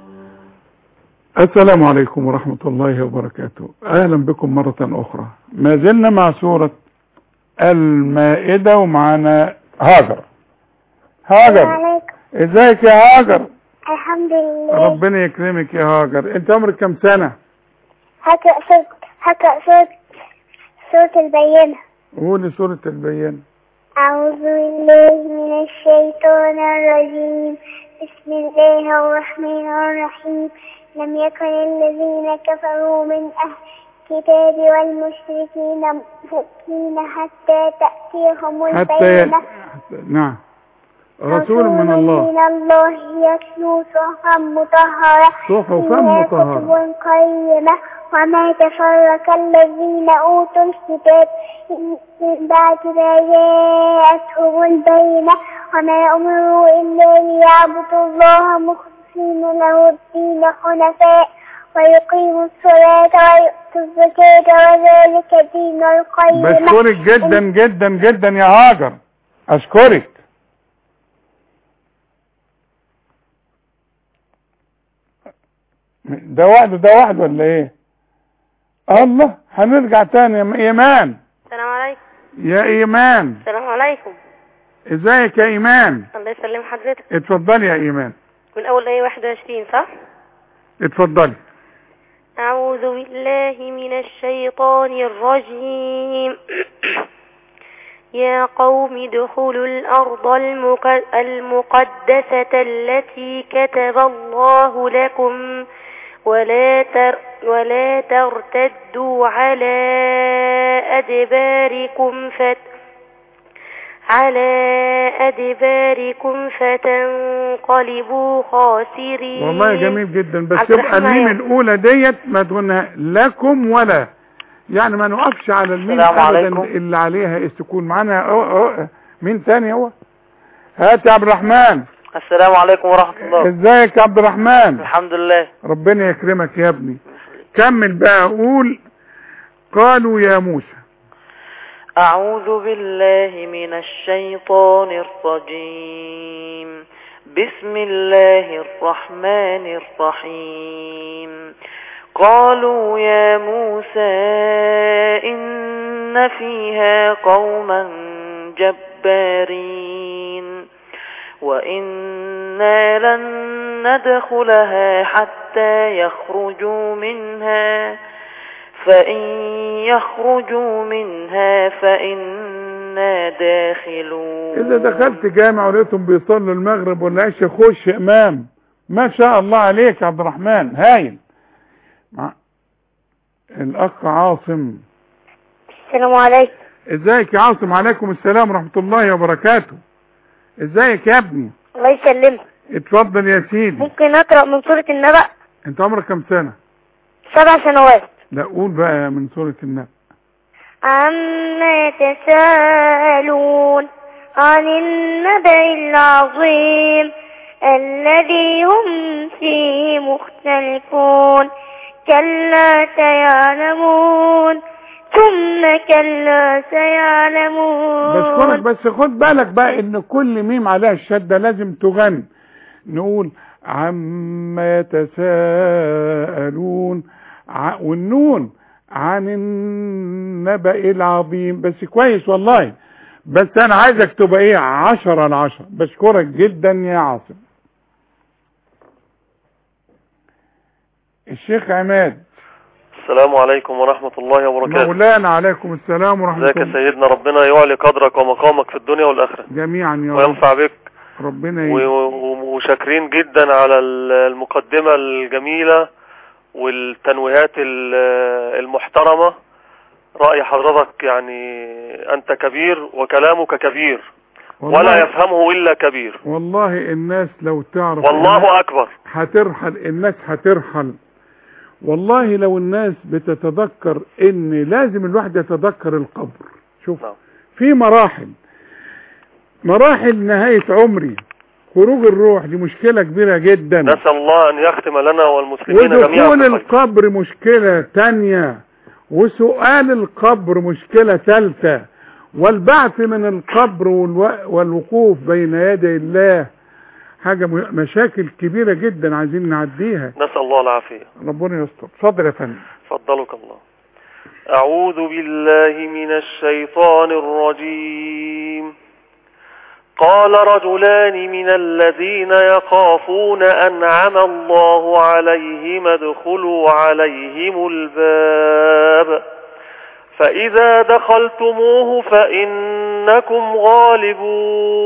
السلام عليكم ورحمة الله وبركاته أهلا بكم مرة أخرى ما زلنا مع سورة المائدة ومعنا هاجر هاجر عليكم ازيك يا هاجر الحمد لله ربنا يكرمك يا هاجر انت عمرك كم سنة هقرأ صوت هقرأ صوت صوت البينة قولي سورة البينة أعوذ بالله من الشيطان الرجيم بسم الله الرحمن الرحيم لم يكن الذين كفروا من أهل الكتاب والمشركين منفكين حتى تأتيهم حتى ي... البينة نعم رسول من الله من الله يتلو صحفا مطهرة صحفا فيها مطهرة. كتب قيمة وما تفرق الذين أوتوا الكتاب من بعد ما جاءتهم البينة وما أمروا إلا ليعبدوا الله مخلصين له الدين حنفاء ويقيموا الصلاة ويؤتوا الزكاة وذلك دين القيمة بشكرك جدا جدا جدا يا هاجر اشكرك ده واحد ده واحد ولا ايه الله هنرجع تاني يا ايمان السلام عليكم يا ايمان السلام عليكم ازيك يا ايمان الله يسلم حضرتك اتفضلي يا ايمان من اول ايه 21 صح اتفضلي اعوذ بالله من الشيطان الرجيم يا قوم ادخلوا الارض المك- المقدسة التي كتب الله لكم ولا تر ولا ترتدوا على أدباركم فت على أدباركم فتنقلبوا خاسرين والله جميل جدا بس عبد يبقى الرحمن. الميم الاولى ديت ما تقولنا لكم ولا يعني ما نقفش على الميم السلام ابدا عليكم. اللي عليها السكون معانا أو أو مين تاني هو هات يا عبد الرحمن السلام عليكم ورحمة الله ازيك يا عبد الرحمن الحمد لله ربنا يكرمك يا ابني كمل بقى قول قالوا يا موسى أعوذ بالله من الشيطان الرجيم بسم الله الرحمن الرحيم قالوا يا موسى إن فيها قوما جبارين وإنا لن ندخلها حتى يخرجوا منها فإن يخرجوا منها فإنا داخلون اذا دخلت جامع ولقيتهم بيصلوا المغرب ولا عشاء خش امام ما شاء الله عليك يا عبد الرحمن هايل مع- الاخ عاصم السلام عليكم ازيك يا عاصم عليكم السلام ورحمة الله وبركاته ازيك يا ابني الله يسلمك اتفضل يا سيدي ممكن أقرأ من سورة النبأ انت عمرك كم سنة سبع سنوات لا قول بقى من سورة النبأ عما يتساءلون عن النبأ العظيم الذي هم فيه مختلفون كلا سيعلمون ثم كلا سيعلمون بشكرك بس خد بالك بقى ان كل ميم عليها الشدة لازم تغني نقول عما يتساءلون ع... والنون عن النبأ العظيم بس كويس والله بس انا عايزك تبقى ايه عشرة على عشرة بشكرك جدا يا عاصم الشيخ عماد السلام عليكم ورحمة الله وبركاته مولانا عليكم السلام ورحمة ازيك يا الله سيدنا ربنا يعلي قدرك ومقامك في الدنيا والآخرة جميعا يا رب وينفع بك ربنا و- ي... و- وشاكرين جدا على ال- المقدمة الجميلة والتنويهات ال- المحترمة رأي حضرتك يعني أنت كبير وكلامك كبير والله- ولا يفهمه إلا كبير والله الناس لو تعرف والله أكبر هترحل الناس هترحل والله لو الناس بتتذكر ان لازم الواحد يتذكر القبر شوف نعم. في مراحل مراحل نهاية عمري خروج الروح دي مشكلة كبيرة جدا نسأل الله أن يختم لنا والمسلمين جميعا ودخول بخير. القبر مشكلة تانية وسؤال القبر مشكلة ثالثة والبعث من القبر والو- والوقوف بين يدي الله حاجة م- مشاكل كبيرة جدا عايزين نعديها نسأل الله العافية ربنا يستر اتفضل يا فندم فضلك الله أعوذ بالله من الشيطان الرجيم قال رجلان من الذين يخافون أنعم الله عليهم ادخلوا عليهم الباب فإذا دخلتموه فإنكم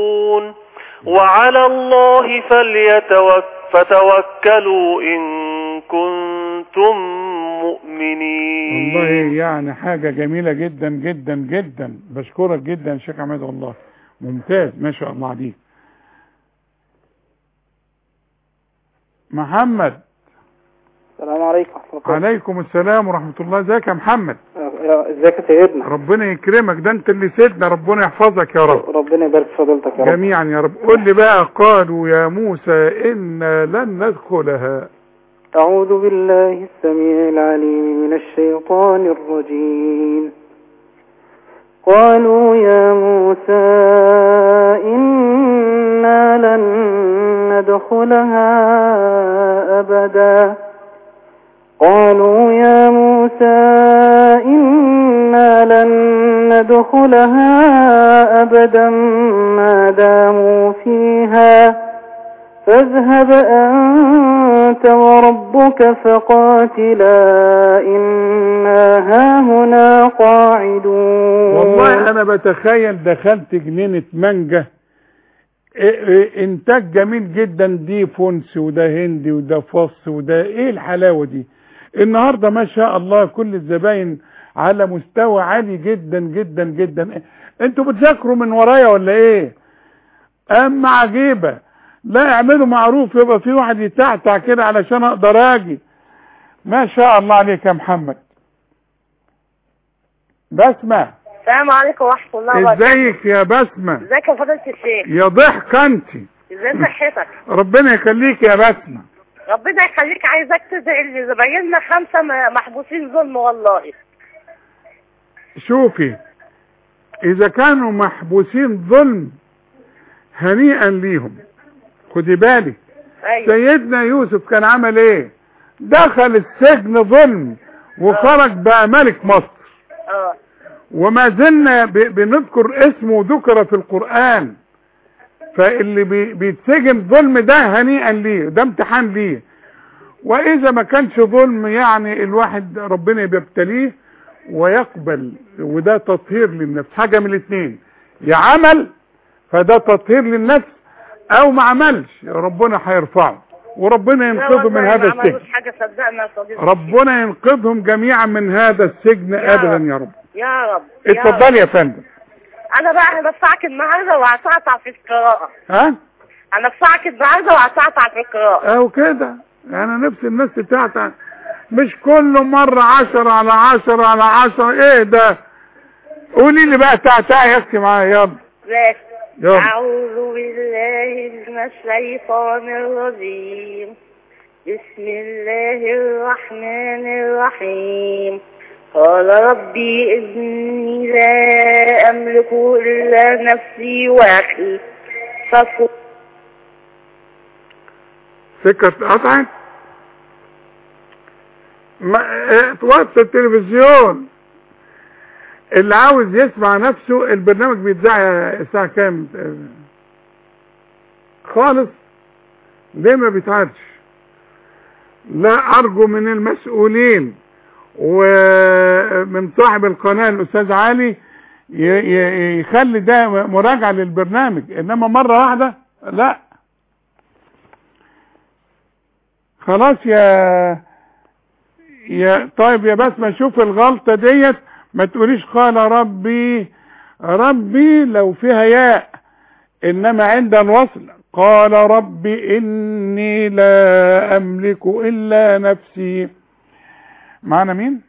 غالبون وعلى الله فليتوك فتوكلوا إن كنتم مؤمنين والله يعني حاجة جميلة جدا جدا جدا بشكرك جدا يا شيخ عماد والله ممتاز ما شاء الله عليك محمد السلام عليكم ورحمة الله عليكم السلام ورحمة الله ازيك يا محمد يا- ازيك يا سيدنا ربنا يكرمك ده انت اللي سيدنا ربنا يحفظك يا رب ربنا يبارك في فضيلتك يا رب جميعا يا رب قول لي بقى قالوا يا موسى إنا لن ندخلها أعوذ بالله السميع العليم من الشيطان الرجيم قالوا يا موسى إنا لن ندخلها أبدا قالوا يا موسى إنا لن ندخلها أبدا ما داموا فيها فاذهب أنت وربك فقاتلا إنا هاهنا قاعدون والله أنا بتخيل دخلت جنينة مانجا إيه إيه إنتاج جميل جدا دي فونس وده هندي وده فص وده إيه الحلاوة دي النهاردة ما شاء الله كل الزباين على مستوى عالي جدا جدا جدا انتوا بتذاكروا من ورايا ولا ايه اما عجيبة لا اعملوا معروف يبقى في واحد يتعتع كده علشان اقدر اجي ما شاء الله عليك يا محمد بسمة السلام عليكم ورحمة الله وبركاته ازيك يا بسمة ازيك يا فضيلة الشيخ يا ضحك انت ازاي صحتك ربنا يخليك يا بسمة ربنا يخليك عايزك تدعي اللي زبايننا خمسة م- محبوسين ظلم والله شوفي اذا كانوا محبوسين ظلم هنيئا ليهم خدي بالك ايوه سيدنا يوسف كان عمل ايه دخل السجن ظلم وخرج بقى ملك مصر اه وما زلنا ب- بنذكر اسمه ذكر في القرآن فاللي بي- بيتسجن ظلم ده هنيئا ليه ده امتحان ليه واذا ما كانش ظلم يعني الواحد ربنا بيبتليه ويقبل وده تطهير للنفس حاجة من الاثنين يا عمل فده تطهير للنفس او ما عملش ربنا هيرفعه وربنا لا ينقذه والله من هذا ما عملوش السجن حاجة صدقنا يا صديقي ربنا ينقذهم جميعا من هذا السجن يا ابدا رب. يا رب يا رب يا رب. اتفضلي يا فندم انا بقى هنفعك النهارده وهتعطع في القراءة ها هنفعك النهارده وهتعطع في القراءة او كده انا نفس الناس بتاعت مش كل مرة عشرة على عشرة على عشرة ايه ده قولي لي بقى تعتعي يا اختي معايا يلا ماشي يلا. أعوذ بالله من الشيطان الرجيم بسم الله الرحمن الرحيم قال ربي إني لا أملك إلا نفسي وأخي فكن سكة اتقطعت ما اه، توطي التلفزيون اللي عاوز يسمع نفسه البرنامج بيتذاع الساعة كام اه، خالص ليه ما بيتعادش لا ارجو من المسؤولين ومن صاحب القناة الاستاذ علي ي- ي- يخلي ده مراجعة للبرنامج انما مرة واحدة لا خلاص يا يا طيب يا بسمة شوف الغلطة ديت ما تقوليش قال ربي ربي لو فيها ياء انما عند الوصل قال ربي اني لا املك الا نفسي معنا مين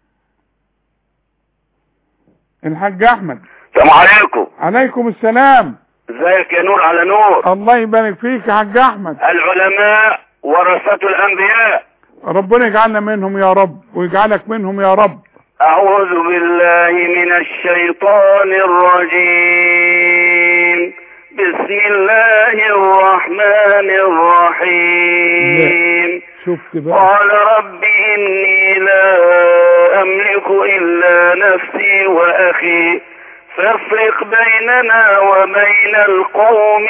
الحاج احمد السلام عليكم عليكم السلام ازيك يا نور على نور الله يبارك فيك يا حاج احمد العلماء ورثة الانبياء ربنا يجعلنا منهم يا رب ويجعلك منهم يا رب اعوذ بالله من الشيطان الرجيم بسم الله الرحمن الرحيم شفت بقى قال رب إني لا أملك إلا نفسي وأخي فافرق بيننا وبين القوم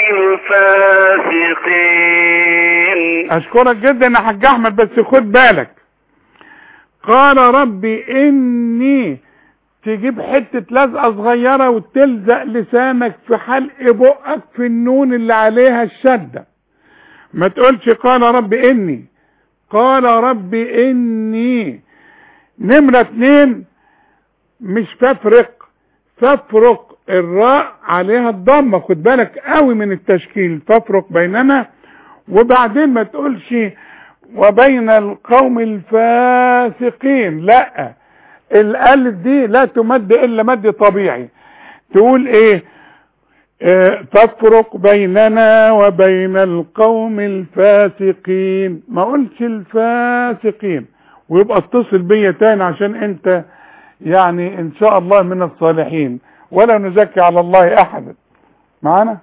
الفاسقين اشكرك جدا يا حاج احمد بس خد بالك قال ربي اني تجيب حتة لزقة صغيرة وتلزق لسانك في حلق بقك في النون اللي عليها الشدة ما تقولش قال ربي اني قال رب إني نمرة اتنين مش فافرق فافرق الراء عليها الضمة خد بالك قوي من التشكيل فافرق بيننا وبعدين ما تقولش وبين القوم الفاسقين لا الالف دي لا تمد الا مد طبيعي تقول ايه اه تفرق بيننا وبين القوم الفاسقين ما قلتش الفاسقين ويبقى اتصل بيا تاني عشان انت يعني ان شاء الله من الصالحين ولا نزكي على الله احدا معانا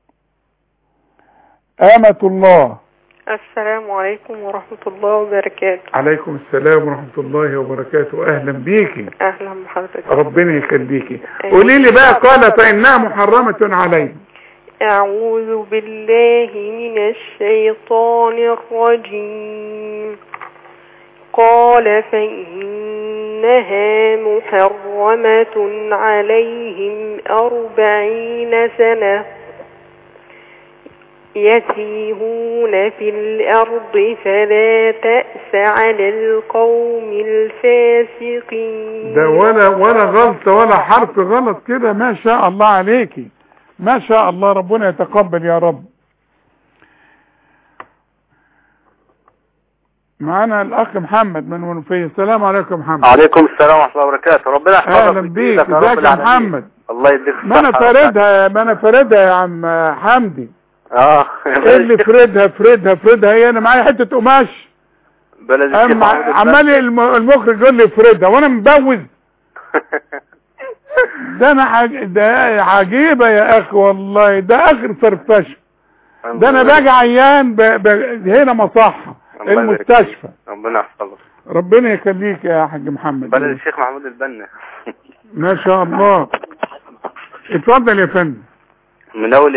آمة الله السلام عليكم ورحمة الله وبركاته عليكم السلام ورحمة الله وبركاته أهلا بيكي أهلا بحضرتك ربنا يخليكي قولي لي بقى قال فإنها محرمة عليهم أعوذ بالله من الشيطان الرجيم قال فإنها محرمة عليهم أربعين سنة يتيهون في الأرض فلا تأس على القوم الفاسقين ده ولا ولا غلطة ولا حرف غلط كده ما شاء الله عليكي ما شاء الله ربنا يتقبل يا رب معانا الاخ محمد من منوفيه السلام عليكم محمد عليكم السلام ورحمه الله وبركاته ربنا يحفظك اهلا بيك ازيك يا محمد الله يديك ما انا فاردها ما انا فاردها يا عم حمدي اه ايه اللي فردها فردها فردها هي انا معايا حته قماش بلد أم عمال المخرج يقول لي فردها وانا مبوز ده انا حاج... ده عجيبه يا اخي والله ده اخر فرفشه ده انا باجي عيان ب... ب... هنا مصحه المستشفى ربنا يحفظك ربنا يخليك يا حاج محمد بلد الشيخ محمود البنا ما شاء الله اتفضل يا فندم من اول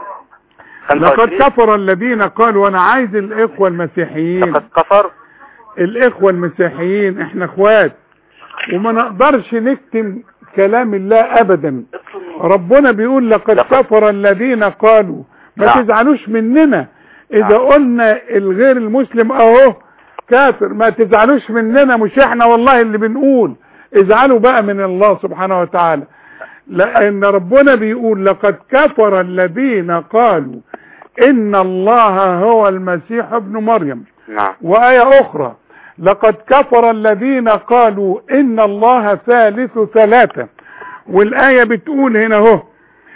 لقد كفر الذين قالوا وانا عايز الاخوة المسيحيين لقد كفر الاخوة المسيحيين احنا اخوات وما نقدرش نكتم كلام الله ابدا ربنا بيقول لقد كفر الذين قالوا ما تزعلوش مننا اذا قلنا الغير المسلم اهو كافر ما تزعلوش مننا مش احنا والله اللي بنقول ازعلوا بقى من الله سبحانه وتعالى لان ربنا بيقول لقد كفر الذين قالوا ان الله هو المسيح ابن مريم نعم وآية اخرى لقد كفر الذين قالوا ان الله ثالث ثلاثة والآية بتقول هنا اهو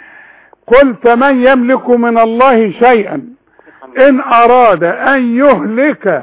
قل فمن يملك من الله شيئا ان اراد ان يهلك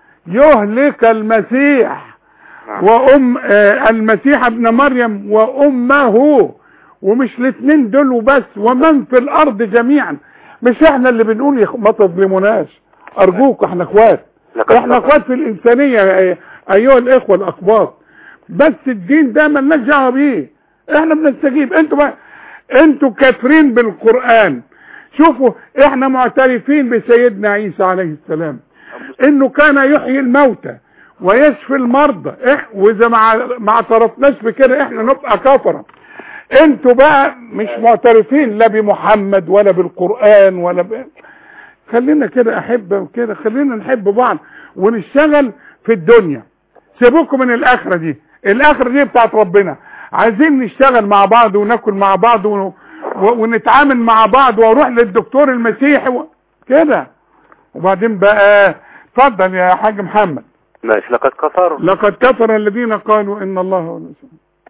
يهلك المسيح وام آه المسيح ابن مريم وامه ومش الاثنين دول وبس ومن في الارض جميعا مش احنا اللي بنقول ما تظلموناش ارجوك احنا اخوات احنا اخوات في الانسانيه ايها الاخوه الاقباط بس الدين ده مالناش دعوه بيه احنا بنستجيب انتوا بقى انتوا كافرين بالقران شوفوا احنا معترفين بسيدنا عيسى عليه السلام انه كان يحيي الموتى ويشفي المرضى إح واذا ما ما اعترفناش بكده احنا نبقى كفره انتوا بقى مش معترفين لا بمحمد ولا بالقران ولا ب... خلينا كده احبه وكده خلينا نحب بعض ونشتغل في الدنيا سيبوكم من الاخره دي الاخره دي بتاعت ربنا عايزين نشتغل مع بعض وناكل مع بعض ون... ونتعامل مع بعض واروح للدكتور المسيحي و... كده وبعدين بقى اتفضل يا حاج محمد ماشي لقد كفروا لقد كفر الذين قالوا ان الله هو المسيح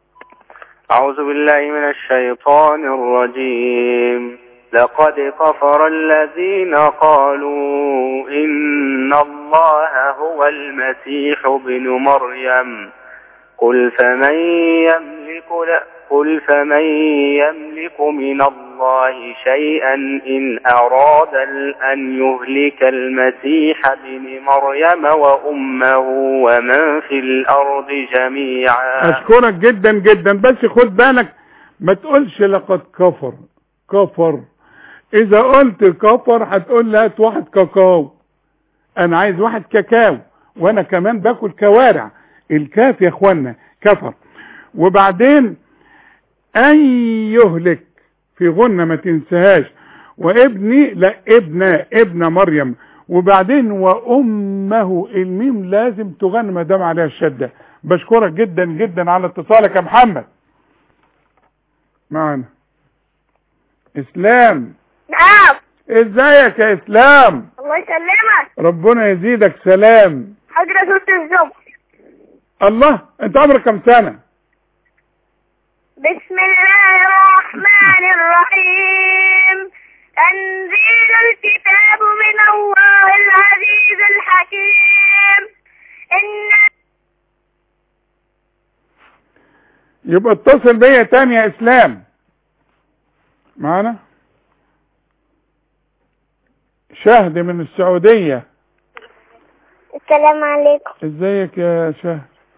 أعوذ بالله من الشيطان الرجيم لقد كفر الذين قالوا إن الله هو المسيح ابن مريم قل فمن يملك لا قل فمن يملك من الله شيئا إن أراد أن يهلك المسيح ابن مريم وأمه ومن في الأرض جميعا أشكرك جدا جدا بس خد بالك ما تقولش لقد كفر كفر إذا قلت كفر هتقول لي هات واحد كاكاو أنا عايز واحد كاكاو وأنا كمان باكل كوارع الكاف يا إخوانا كفر وبعدين أن يهلك في غنة ما تنساهاش وابني لا ابن ابن مريم وبعدين وامه الميم لازم تغنى ما دام عليها الشده بشكرك جدا جدا على اتصالك يا محمد معنا اسلام نعم ازيك يا اسلام الله يسلمك ربنا يزيدك سلام حجر سورة الزمر الله انت عمرك كم سنه بسم الله الرحمن الرحيم تنزيل الكتاب من الله العزيز الحكيم إن يبقى اتصل بيا تاني يا اسلام معانا شهد من السعودية السلام عليكم ازيك يا شهد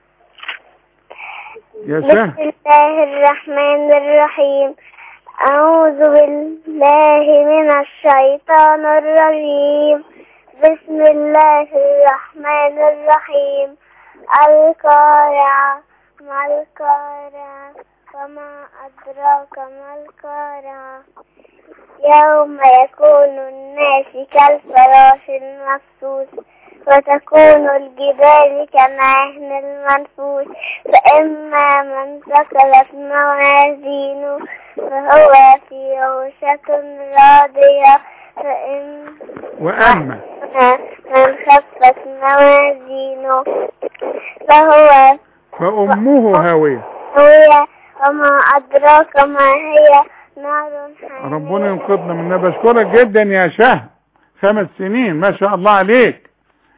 يا بسم شهد الله الرحمن الرحيم أعوذ بالله من الشيطان الرجيم بسم الله الرحمن الرحيم القارعة ما القارعة وما أدراك ما القارعة يوم يكون الناس كالفراش المبثوث وتكون الجبال كالعهن المنفوش فإما من ثقلت موازينه فهو في عيشة راضية فإن واما من خفت موازينه فهو فامه هاوية هي وما أدراك ما هي نار حامية ربنا ينقذنا منها بشكرك جدا يا شهد خمس سنين ما شاء الله عليك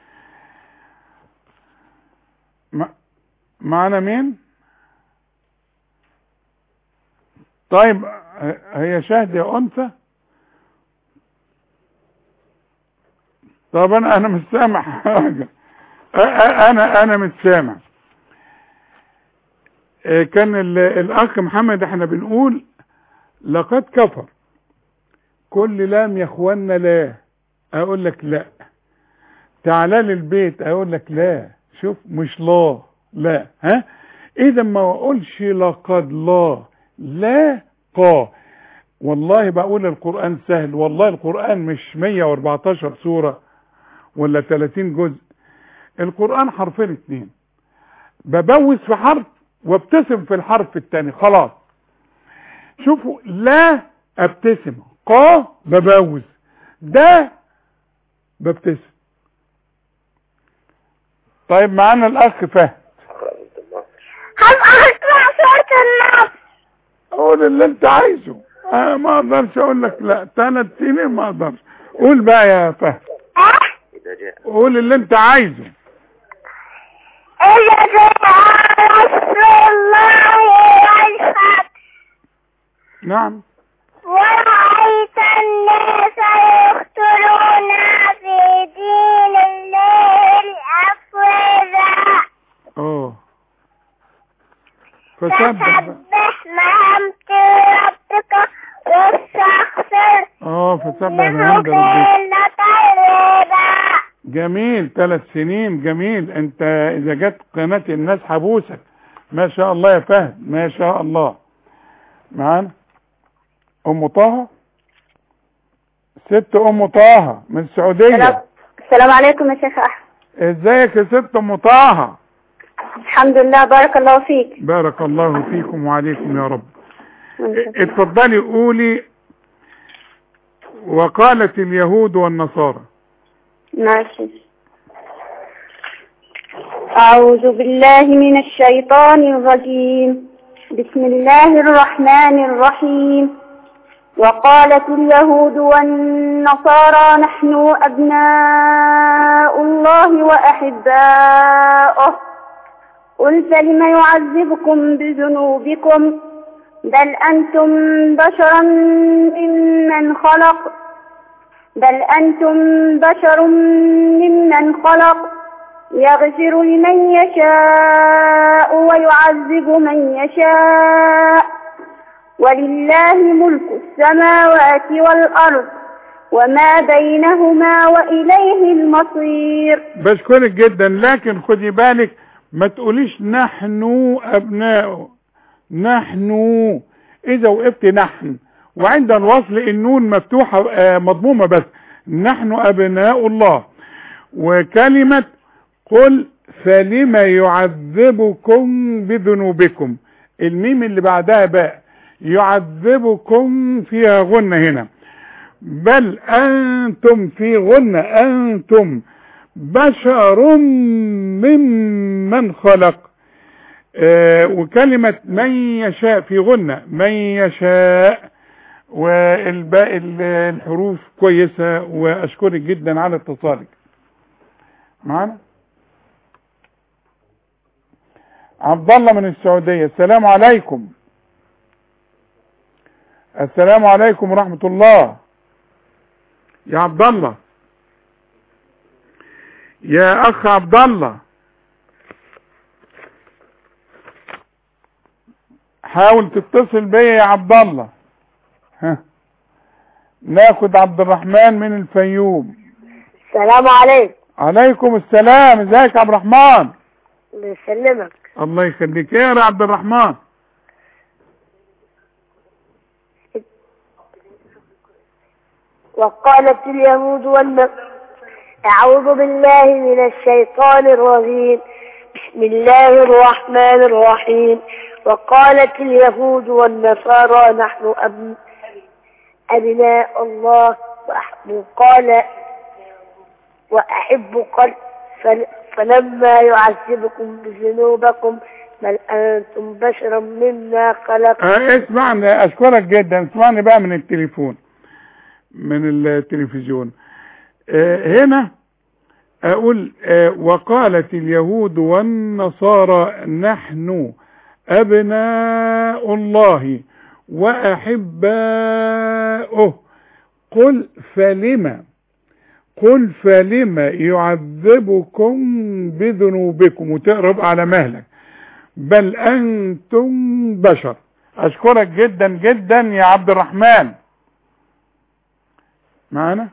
ما- معانا مين طيب ه- هي شهد يا انثى طب انا انا مش سامع حاجه أ- أ- انا انا مش سامع آه، كان ال- الاخ محمد احنا بنقول لقد كفر كل لام يا اخوانا لا اقول لك لا تعالى لي البيت اقول لك لا شوف مش لا لا ها اذا ما اقولش لقد لا لا قا والله بقول القرآن سهل والله القرآن مش 114 سورة ولا 30 جزء القرآن حرفين اتنين ببوس في حرف وابتسم في الحرف التاني خلاص شوفوا لا ابتسم قا ببوس ده ببتسم طيب معانا الاخ فهد هم أسمع صوت النص قول اللي انت عايزه انا ما اقدرش اقول لك لا ثلاث سنين ما اقدرش قول بقى يا فهد قول اللي انت عايزه إذا جاء نصر الله والفتح نعم ورأيت الناس يدخلون في دين الله أفواجا اه فسبح بقى. فسبح بحمد ربك واستغفر اه فسبح إنه بحمد ربك كان توابا جميل ثلاث سنين جميل انت اذا جت قناة الناس حبوسك ما شاء الله يا فهد ما شاء الله معانا ام طه ست ام طه من السعودية السلام عليكم يا شيخ احمد ازيك يا ست ام طه الحمد لله بارك الله فيك بارك الله فيكم وعليكم يا رب اتفضلي قولي وقالت اليهود والنصارى ماشي أعوذ بالله من الشيطان الرجيم بسم الله الرحمن الرحيم وقالت اليهود والنصارى نحن أبناء الله وأحباؤه قل فلم يعذبكم بذنوبكم بل أنتم بشرا ممن خلق بل أنتم بشر ممن خلق يغفر لمن يشاء ويعذب من يشاء ولله ملك السماوات والأرض وما بينهما وإليه المصير بشكرك جدا لكن خدي بالك ما تقوليش نحن ابناء نحن اذا وقفت نحن وعند الوصل النون مفتوحة آه، مضمومة بس نحن أبناء الله وكلمة قل فلم يعذبكم بذنوبكم الميم اللي بعدها باء يعذبكم فيها غنة هنا بل أنتم في غنة أنتم بشر ممن خلق آه وكلمة من يشاء في غنة من يشاء والباقي ال- الحروف كويسة وأشكرك جدا على اتصالك معنا عبد الله من السعودية السلام عليكم السلام عليكم ورحمة الله يا عبد الله يا اخ عبد الله حاول تتصل بيا يا عبد الله ها ناخد عبد الرحمن من الفيوم السلام عليكم عليكم السلام ازيك يا عبد الرحمن بسلمك الله يخليك ايه يا عبد الرحمن وقالت اليهود والن أعوذ بالله من الشيطان الرجيم بسم الله الرحمن الرحيم وقالت اليهود والنصارى نحن أبن أبناء الله وأح- وقال وأحب قل فل- فلما يعذبكم بذنوبكم بل أنتم بشر مما خلق اه اسمعني اشكرك جدا اسمعني بقى من التليفون من التلفزيون اه هنا اقول اه وقالت اليهود والنصارى نحن ابناء الله واحباؤه قل فلم قل فلم يعذبكم بذنوبكم وتقرب على مهلك بل انتم بشر اشكرك جدا جدا يا عبد الرحمن معانا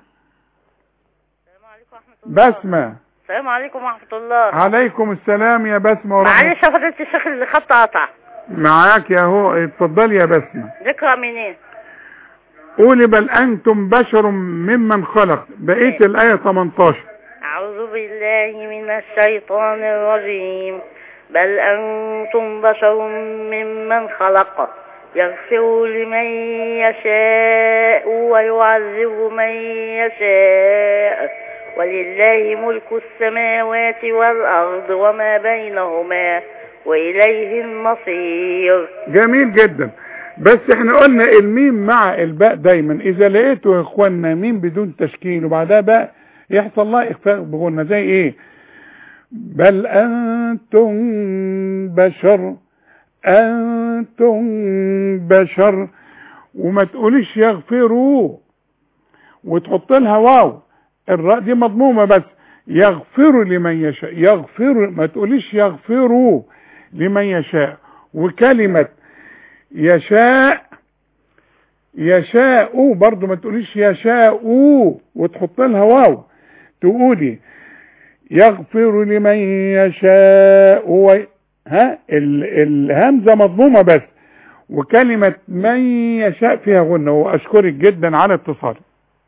بسمة السلام عليكم ورحمة الله عليكم السلام يا بسمة ورحمة معلش يا فضيلة الشيخ اللي خط قطع معاك يا هو اتفضلي يا بسمة ذكرى منين قولي بل انتم بشر ممن خلق بقية الاية 18 أعوذ بالله من الشيطان الرجيم بل أنتم بشر ممن خلق يغفر لمن يشاء ويعذب من يشاء ولله ملك السماوات والأرض وما بينهما وإليه المصير جميل جدا بس احنا قلنا الميم مع الباء دايما اذا لقيتوا يا اخوانا ميم بدون تشكيل وبعدها باء يحصل لها اخفاء بغنى زي ايه بل انتم بشر انتم بشر وما تقوليش يغفروا وتحط لها واو الراء دي مضمومه بس يغفر لمن يشاء يغفر ما تقوليش يغفروا لمن يشاء وكلمه يشاء يشاء برضو ما تقوليش يشاء وتحط لها واو تقولي يغفر لمن يشاء و... ها ال... الهمزه مضمومه بس وكلمه من يشاء فيها غنه واشكرك جدا على اتصالك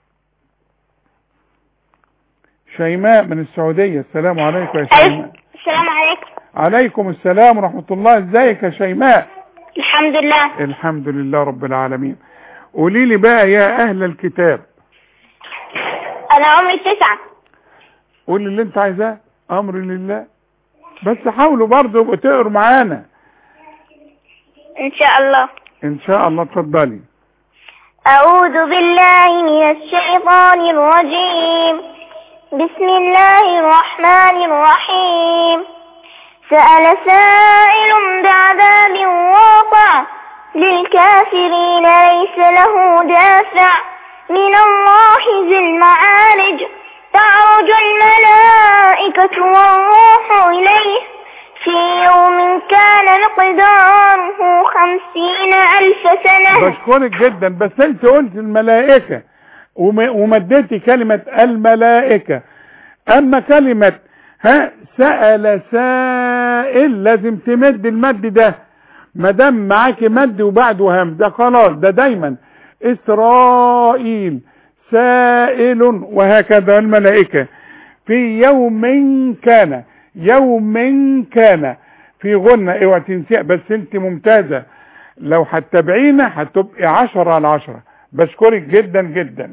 شيماء من السعوديه السلام عليكم يا شيماء السلام عليكم عليكم السلام ورحمه الله ازيك يا شيماء الحمد لله الحمد لله رب العالمين قولي لي بقى يا اهل الكتاب أنا عمري تسعة قولي اللي انت عايزاه امر لله بس حاولوا برضه يبقوا تقروا معانا إن شاء الله ان شاء الله اتفضلي أعوذ بالله من الشيطان الرجيم بسم الله الرحمن الرحيم سأل سائل بعذاب واقع للكافرين ليس له دافع من الله ذي المعارج تعرج الملائكة والروح إليه في يوم كان مقداره خمسين ألف سنة بشكرك جدا بس انت قلت الملائكة وم- ومديتي كلمة الملائكة اما كلمة ها سأل سائل لازم تمد المد ده ما دام معاكي مد وبعده هم ده خلاص ده دايما اسرائيل سائل وهكذا الملائكة في يوم كان يوم كان في غنة اوعى تنسيها بس انت ممتازة لو هتتابعينا هتبقي عشرة على عشرة بشكرك جدا جدا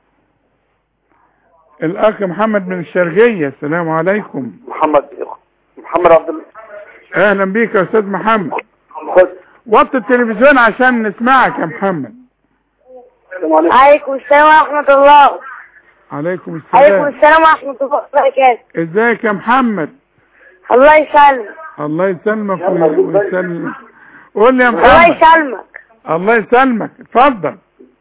الاخ محمد من الشرقية السلام عليكم محمد محمد عبد الله اهلا بيك يا استاذ محمد خد وطي التلفزيون عشان نسمعك يا محمد عليكم السلام ورحمة الله عليكم عليكم السلام السلام ورحمة الله وبركاته ازيك يا محمد الله يسلمك الله يسلمك ويسلم قول لي يا الله محمد يسلمك الله يسلمك اتفضل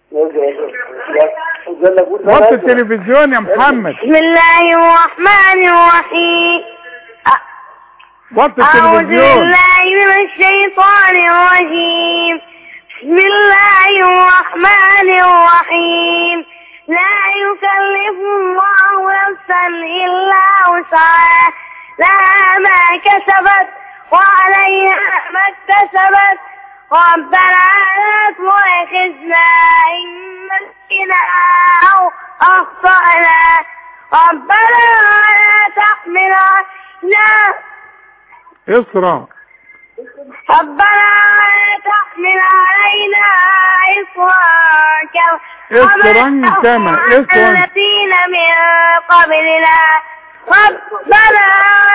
وطي التلفزيون يا محمد بسم الله الرحمن الرحيم وطي أعوذ التلفزيون بالله من الشيطان الرجيم بسم الله الرحمن الرحيم لا يكلف الله نفسا إلا وسعها لها ما كسبت وعليها ما اكتسبت ربنا لا تؤاخذنا إن نسينا أو أخطأنا ربنا لا تحمل علينا اسرع ربنا لا تحمل علينا إصرا كما إصرا كما إصرا الذين من قبلنا ربنا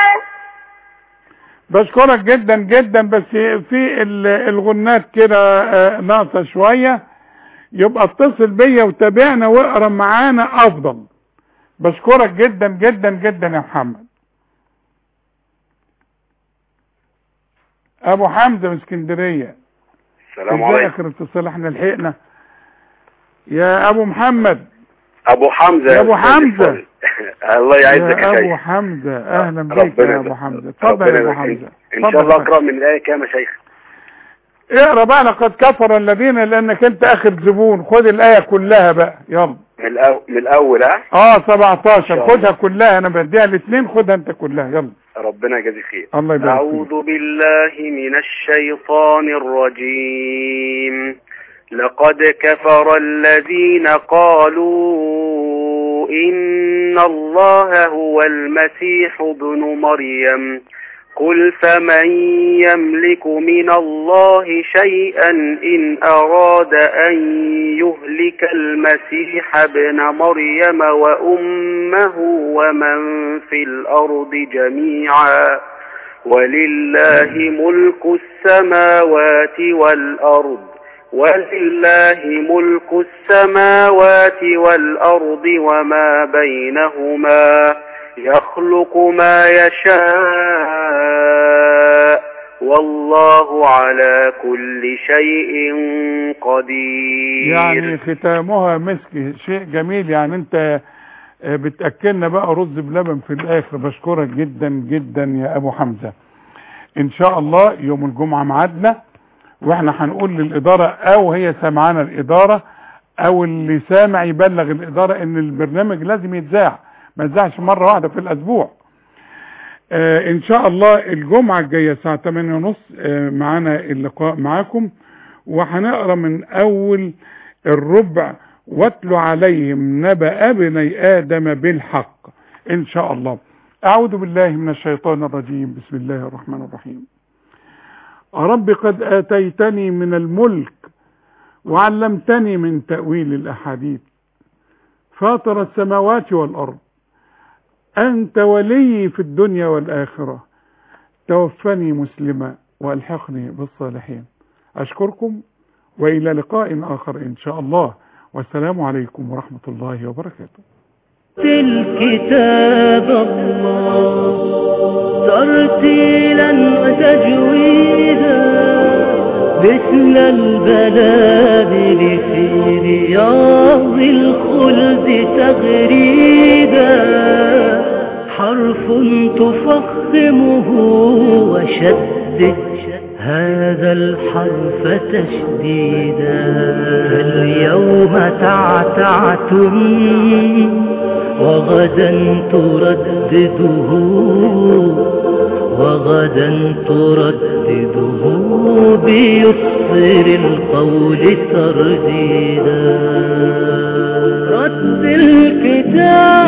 بشكرك جدا جدا بس في ال- الغنات كده آه، ناقصه شويه يبقى اتصل بيا وتابعنا واقرا معانا افضل بشكرك جدا جدا جدا يا محمد ابو حمزه من اسكندريه السلام ازاي عليكم اخر اتصال احنا لحقنا يا ابو محمد ابو حمزه يا أبو أستاذ حمزة. الفل. الله يعزك يا يا ابو شيخ حمزه اهلا بيك ربنا يا ابو يبارك. حمزه اتفضل ربنا يا ابو يبارك فيك. حمزه ان شاء اتفضل الله يا اقرا من الايه كام يا شيخ اقرا بقى لقد كفر الذين لانك انت اخر زبون خد الايه كلها بقى يلا من الاول من الاول ها اه 17 شاء خدها كلها انا بديها الاثنين خدها انت كلها يلا ربنا يجازيك خير الله يبارك فيك أعوذ بالله من الشيطان الرجيم لقد كفر الذين قالوا إن الله هو المسيح ابن مريم قل فمن يملك من الله شيئا إن أراد أن يهلك المسيح ابن مريم وأمه ومن في الأرض جميعا ولله ملك السماوات والأرض ولله ملك السماوات والأرض وما بينهما يخلق ما يشاء والله على كل شيء قدير يعني ختامها مسك شيء جميل يعني انت آه، بتاكلنا بقى رز بلبن في الاخر بشكرك جدا جدا يا ابو حمزه ان شاء الله يوم الجمعه ميعادنا واحنا هنقول للاداره او هي سامعانا الاداره او اللي سامع يبلغ الاداره ان البرنامج لازم يتذاع ما يتذاعش مره واحده في الاسبوع آه ان شاء الله الجمعه الجايه الساعه 8 ونص آه معانا اللقاء معاكم وهنقرا من اول الربع واتلو عليهم نبأ ابني ادم بالحق ان شاء الله اعوذ بالله من الشيطان الرجيم بسم الله الرحمن الرحيم رب قد اتيتني من الملك وعلمتني من تأويل الاحاديث فاطر السماوات والارض انت ولي في الدنيا والاخره توفني مسلما والحقني بالصالحين اشكركم والى لقاء اخر ان شاء الله والسلام عليكم ورحمه الله وبركاته الكتاب الله ترتيلا وتجويدا مثل البلابل في رياض الخلد تغريدا حرف تفخمه وشدد هذا الحرف تشديدا اليوم تعتعتم وغدا تردده وغدا تردده بيسر القول ترديدا رد الهدى